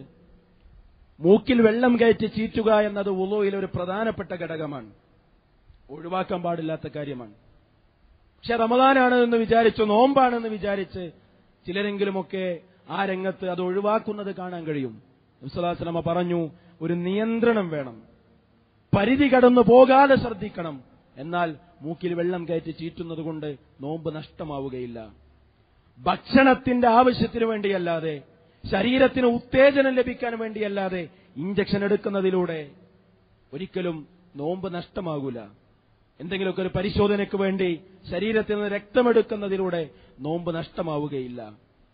മൂക്കിൽ വെള്ളം കയറ്റി ചീറ്റുക എന്നത് ഉളുവിൽ ഒരു പ്രധാനപ്പെട്ട ഘടകമാണ് ഒഴിവാക്കാൻ പാടില്ലാത്ത കാര്യമാണ് പക്ഷെ റമദാനാണ് എന്ന് വിചാരിച്ചു നോമ്പാണെന്ന് വിചാരിച്ച് ചിലരെങ്കിലുമൊക്കെ ആ രംഗത്ത് അത് ഒഴിവാക്കുന്നത് കാണാൻ കഴിയും നബ്സലാസ്ലമ പറഞ്ഞു ഒരു നിയന്ത്രണം വേണം പരിധി കടന്നു പോകാതെ ശ്രദ്ധിക്കണം എന്നാൽ മൂക്കിൽ വെള്ളം കയറ്റി ചീറ്റുന്നത് കൊണ്ട് നോമ്പ് നഷ്ടമാവുകയില്ല ഭക്ഷണത്തിന്റെ ആവശ്യത്തിന് വേണ്ടിയല്ലാതെ ശരീരത്തിന് ഉത്തേജനം ലഭിക്കാൻ വേണ്ടിയല്ലാതെ ഇഞ്ചക്ഷൻ എടുക്കുന്നതിലൂടെ ഒരിക്കലും നോമ്പ് നഷ്ടമാകൂല എന്തെങ്കിലുമൊക്കെ ഒരു പരിശോധനയ്ക്ക് വേണ്ടി ശരീരത്തിൽ നിന്ന് രക്തമെടുക്കുന്നതിലൂടെ നോമ്പ് നഷ്ടമാവുകയില്ല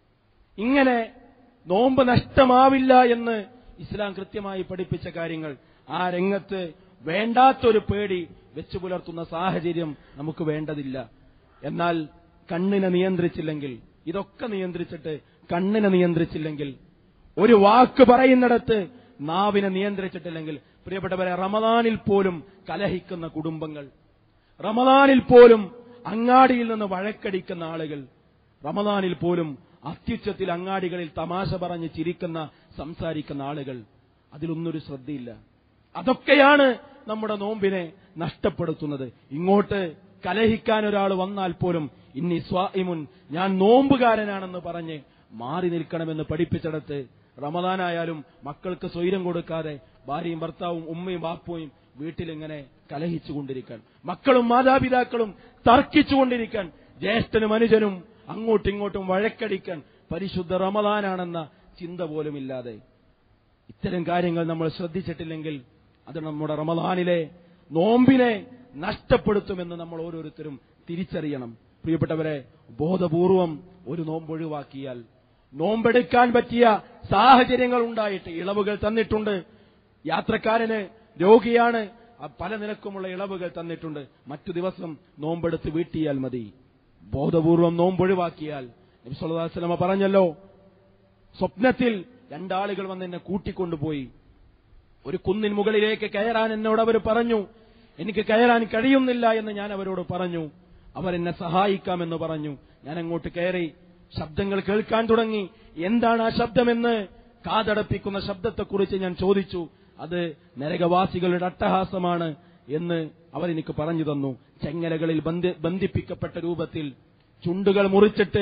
ഇങ്ങനെ നോമ്പ് നഷ്ടമാവില്ല എന്ന് ഇസ്ലാം കൃത്യമായി പഠിപ്പിച്ച കാര്യങ്ങൾ ആ രംഗത്ത് വേണ്ടാത്തൊരു പേടി വെച്ചു പുലർത്തുന്ന സാഹചര്യം നമുക്ക് വേണ്ടതില്ല എന്നാൽ കണ്ണിനെ നിയന്ത്രിച്ചില്ലെങ്കിൽ ഇതൊക്കെ നിയന്ത്രിച്ചിട്ട് കണ്ണിനെ നിയന്ത്രിച്ചില്ലെങ്കിൽ ഒരു വാക്ക് പറയുന്നിടത്ത് നാവിനെ നിയന്ത്രിച്ചിട്ടില്ലെങ്കിൽ പ്രിയപ്പെട്ടവരെ റമദാനിൽ പോലും കലഹിക്കുന്ന കുടുംബങ്ങൾ റമദാനിൽ പോലും അങ്ങാടിയിൽ നിന്ന് വഴക്കടിക്കുന്ന ആളുകൾ റമദാനിൽ പോലും അത്യുച്ചത്തിൽ അങ്ങാടികളിൽ തമാശ പറഞ്ഞ് ചിരിക്കുന്ന സംസാരിക്കുന്ന ആളുകൾ അതിലൊന്നൊരു ശ്രദ്ധയില്ല അതൊക്കെയാണ് നമ്മുടെ നോമ്പിനെ നഷ്ടപ്പെടുത്തുന്നത് ഇങ്ങോട്ട് കലഹിക്കാൻ ഒരാൾ വന്നാൽ പോലും ഇന്നി സ്വാഇമുൻ ഞാൻ നോമ്പുകാരനാണെന്ന് പറഞ്ഞ് മാറി നിൽക്കണമെന്ന് പഠിപ്പിച്ചിടത്ത് റമദാനായാലും മക്കൾക്ക് സ്വൈരം കൊടുക്കാതെ ഭാര്യയും ഭർത്താവും ഉമ്മയും ബാപ്പുവും വീട്ടിലിങ്ങനെ കലഹിച്ചുകൊണ്ടിരിക്കാൻ മക്കളും മാതാപിതാക്കളും തർക്കിച്ചുകൊണ്ടിരിക്കാൻ ജ്യേഷ്ഠനും അനുജനും അങ്ങോട്ടും ഇങ്ങോട്ടും വഴക്കടിക്കാൻ പരിശുദ്ധ റമദാനാണെന്ന ചിന്ത പോലുമില്ലാതെ ഇത്തരം കാര്യങ്ങൾ നമ്മൾ ശ്രദ്ധിച്ചിട്ടില്ലെങ്കിൽ അത് നമ്മുടെ റമദാനിലെ നോമ്പിനെ നഷ്ടപ്പെടുത്തുമെന്ന് നമ്മൾ ഓരോരുത്തരും തിരിച്ചറിയണം പ്രിയപ്പെട്ടവരെ ബോധപൂർവം ഒരു നോമ്പ് ഒഴിവാക്കിയാൽ നോമ്പെടുക്കാൻ പറ്റിയ സാഹചര്യങ്ങൾ ഉണ്ടായിട്ട് ഇളവുകൾ തന്നിട്ടുണ്ട് യാത്രക്കാരന് രോഗിയാണ് ആ പല നിലക്കുമുള്ള ഇളവുകൾ തന്നിട്ടുണ്ട് മറ്റു ദിവസം നോമ്പെടുത്ത് വീട്ടിയാൽ മതി ബോധപൂർവം നോമ്പൊഴിവാക്കിയാൽ നബിസ്വല്ലാസ്ലമ പറഞ്ഞല്ലോ സ്വപ്നത്തിൽ രണ്ടാളുകൾ വന്ന് എന്നെ കൂട്ടിക്കൊണ്ടുപോയി ഒരു കുന്നിൻ മുകളിലേക്ക് കയറാൻ എന്നോട് അവർ പറഞ്ഞു എനിക്ക് കയറാൻ കഴിയുന്നില്ല എന്ന് ഞാൻ അവരോട് പറഞ്ഞു അവർ എന്നെ സഹായിക്കാമെന്ന് പറഞ്ഞു ഞാൻ അങ്ങോട്ട് കയറി ശബ്ദങ്ങൾ കേൾക്കാൻ തുടങ്ങി എന്താണ് ആ ശബ്ദമെന്ന് കാതടപ്പിക്കുന്ന ശബ്ദത്തെക്കുറിച്ച് ഞാൻ ചോദിച്ചു അത് നരകവാസികളുടെ അട്ടഹാസമാണ് എന്ന് അവരെനിക്ക് പറഞ്ഞു തന്നു ചെങ്ങലകളിൽ ബന്ധി ബന്ധിപ്പിക്കപ്പെട്ട രൂപത്തിൽ ചുണ്ടുകൾ മുറിച്ചിട്ട്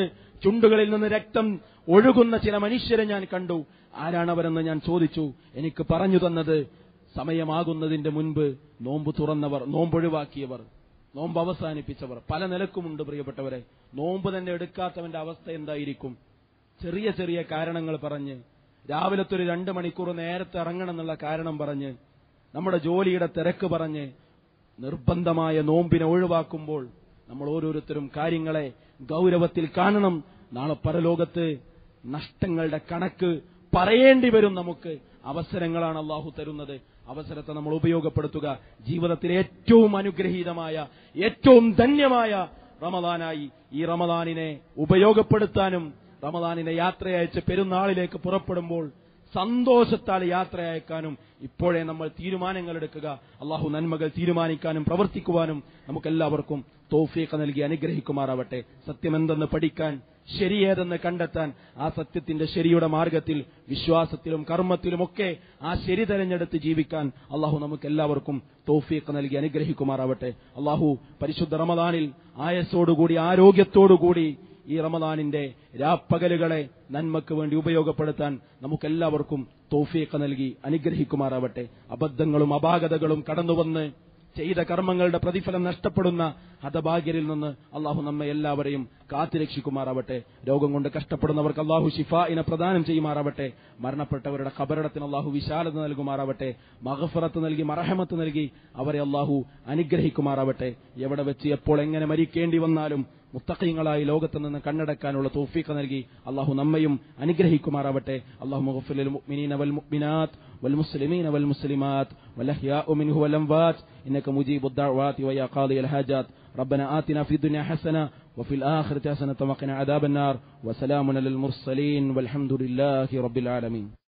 ചുണ്ടുകളിൽ നിന്ന് രക്തം ഒഴുകുന്ന ചില മനുഷ്യരെ ഞാൻ കണ്ടു ആരാണവരെന്ന് ഞാൻ ചോദിച്ചു എനിക്ക് പറഞ്ഞു തന്നത് സമയമാകുന്നതിന്റെ മുൻപ് നോമ്പ് തുറന്നവർ നോമ്പൊഴിവാക്കിയവർ നോമ്പ് അവസാനിപ്പിച്ചവർ പല നിലക്കുമുണ്ട് പ്രിയപ്പെട്ടവരെ നോമ്പ് തന്നെ എടുക്കാത്തവന്റെ അവസ്ഥ എന്തായിരിക്കും ചെറിയ ചെറിയ കാരണങ്ങൾ പറഞ്ഞ് രാവിലത്തെ ഒരു രണ്ട് മണിക്കൂർ നേരത്തെ ഇറങ്ങണം എന്നുള്ള കാരണം പറഞ്ഞ് നമ്മുടെ ജോലിയുടെ തിരക്ക് പറഞ്ഞ് നിർബന്ധമായ നോമ്പിനെ ഒഴിവാക്കുമ്പോൾ നമ്മൾ ഓരോരുത്തരും കാര്യങ്ങളെ ഗൗരവത്തിൽ കാണണം നാളെ പരലോകത്ത് നഷ്ടങ്ങളുടെ കണക്ക് പറയേണ്ടി വരും നമുക്ക് അവസരങ്ങളാണ് അള്ളാഹു തരുന്നത് അവസരത്തെ നമ്മൾ ഉപയോഗപ്പെടുത്തുക ജീവിതത്തിലെ ഏറ്റവും അനുഗ്രഹീതമായ ഏറ്റവും ധന്യമായ റമദാനായി ഈ റമദാനിനെ ഉപയോഗപ്പെടുത്താനും റമദാനിനെ യാത്രയയച്ച് പെരുന്നാളിലേക്ക് പുറപ്പെടുമ്പോൾ സന്തോഷത്താൽ യാത്ര അയക്കാനും ഇപ്പോഴേ നമ്മൾ തീരുമാനങ്ങൾ എടുക്കുക അള്ളാഹു നന്മകൾ തീരുമാനിക്കാനും പ്രവർത്തിക്കുവാനും നമുക്കെല്ലാവർക്കും തോഫീഖ നൽകി അനുഗ്രഹിക്കുമാറാവട്ടെ സത്യമെന്തെന്ന് പഠിക്കാൻ ശരിയേതെന്ന് കണ്ടെത്താൻ ആ സത്യത്തിന്റെ ശരിയുടെ മാർഗത്തിൽ വിശ്വാസത്തിലും കർമ്മത്തിലുമൊക്കെ ആ ശരി തെരഞ്ഞെടുത്ത് ജീവിക്കാൻ അള്ളാഹു നമുക്ക് എല്ലാവർക്കും തോഫീഖ് നൽകി അനുഗ്രഹിക്കുമാറാവട്ടെ അള്ളാഹു പരിശുദ്ധ റമദാനിൽ ആയസോടുകൂടി ആരോഗ്യത്തോടുകൂടി ഈ റമദാനിന്റെ രാപ്പകലുകളെ നന്മക്ക് വേണ്ടി ഉപയോഗപ്പെടുത്താൻ നമുക്കെല്ലാവർക്കും തോഫീഖ നൽകി അനുഗ്രഹിക്കുമാറാവട്ടെ അബദ്ധങ്ങളും അപാകതകളും കടന്നുവന്ന് ചെയ്ത കർമ്മങ്ങളുടെ പ്രതിഫലം നഷ്ടപ്പെടുന്ന ഹതഭാഗ്യരിൽ നിന്ന് അള്ളാഹു നമ്മെ എല്ലാവരെയും കാത്തുരക്ഷിക്കുമാറാവട്ടെ രോഗം കൊണ്ട് കഷ്ടപ്പെടുന്നവർക്ക് അള്ളാഹു ഷിഫായിനെ പ്രദാനം ചെയ്യുമാറാവട്ടെ മരണപ്പെട്ടവരുടെ ഖബറിടത്തിന് അള്ളാഹു വിശാലത നൽകുമാറാവട്ടെ മഹഫറത്ത് നൽകി മറഹമത്ത് നൽകി അവരെ അള്ളാഹു അനുഗ്രഹിക്കുമാറാവട്ടെ എവിടെ വെച്ച് എപ്പോൾ എങ്ങനെ മരിക്കേണ്ടി വന്നാലും മുത്തഖീങ്ങളായി ലോകത്ത് നിന്ന് കണ്ണടക്കാനുള്ള തോഫീഖ നൽകി അള്ളാഹു നമ്മയും അനുഗ്രഹിക്കുമാറാവട്ടെ അള്ളാഹു മുഗഫിൽ മുഅ്മിനീന വൽ മുഅ്മിനാത്ത് والمسلمين والمسلمات والأحياء منه والأموات إنك مجيب الدعوات ويا قاضي الحاجات ربنا آتنا في الدنيا حسنة وفي الآخرة حسنة وقنا عذاب النار وسلام على المرسلين والحمد لله رب العالمين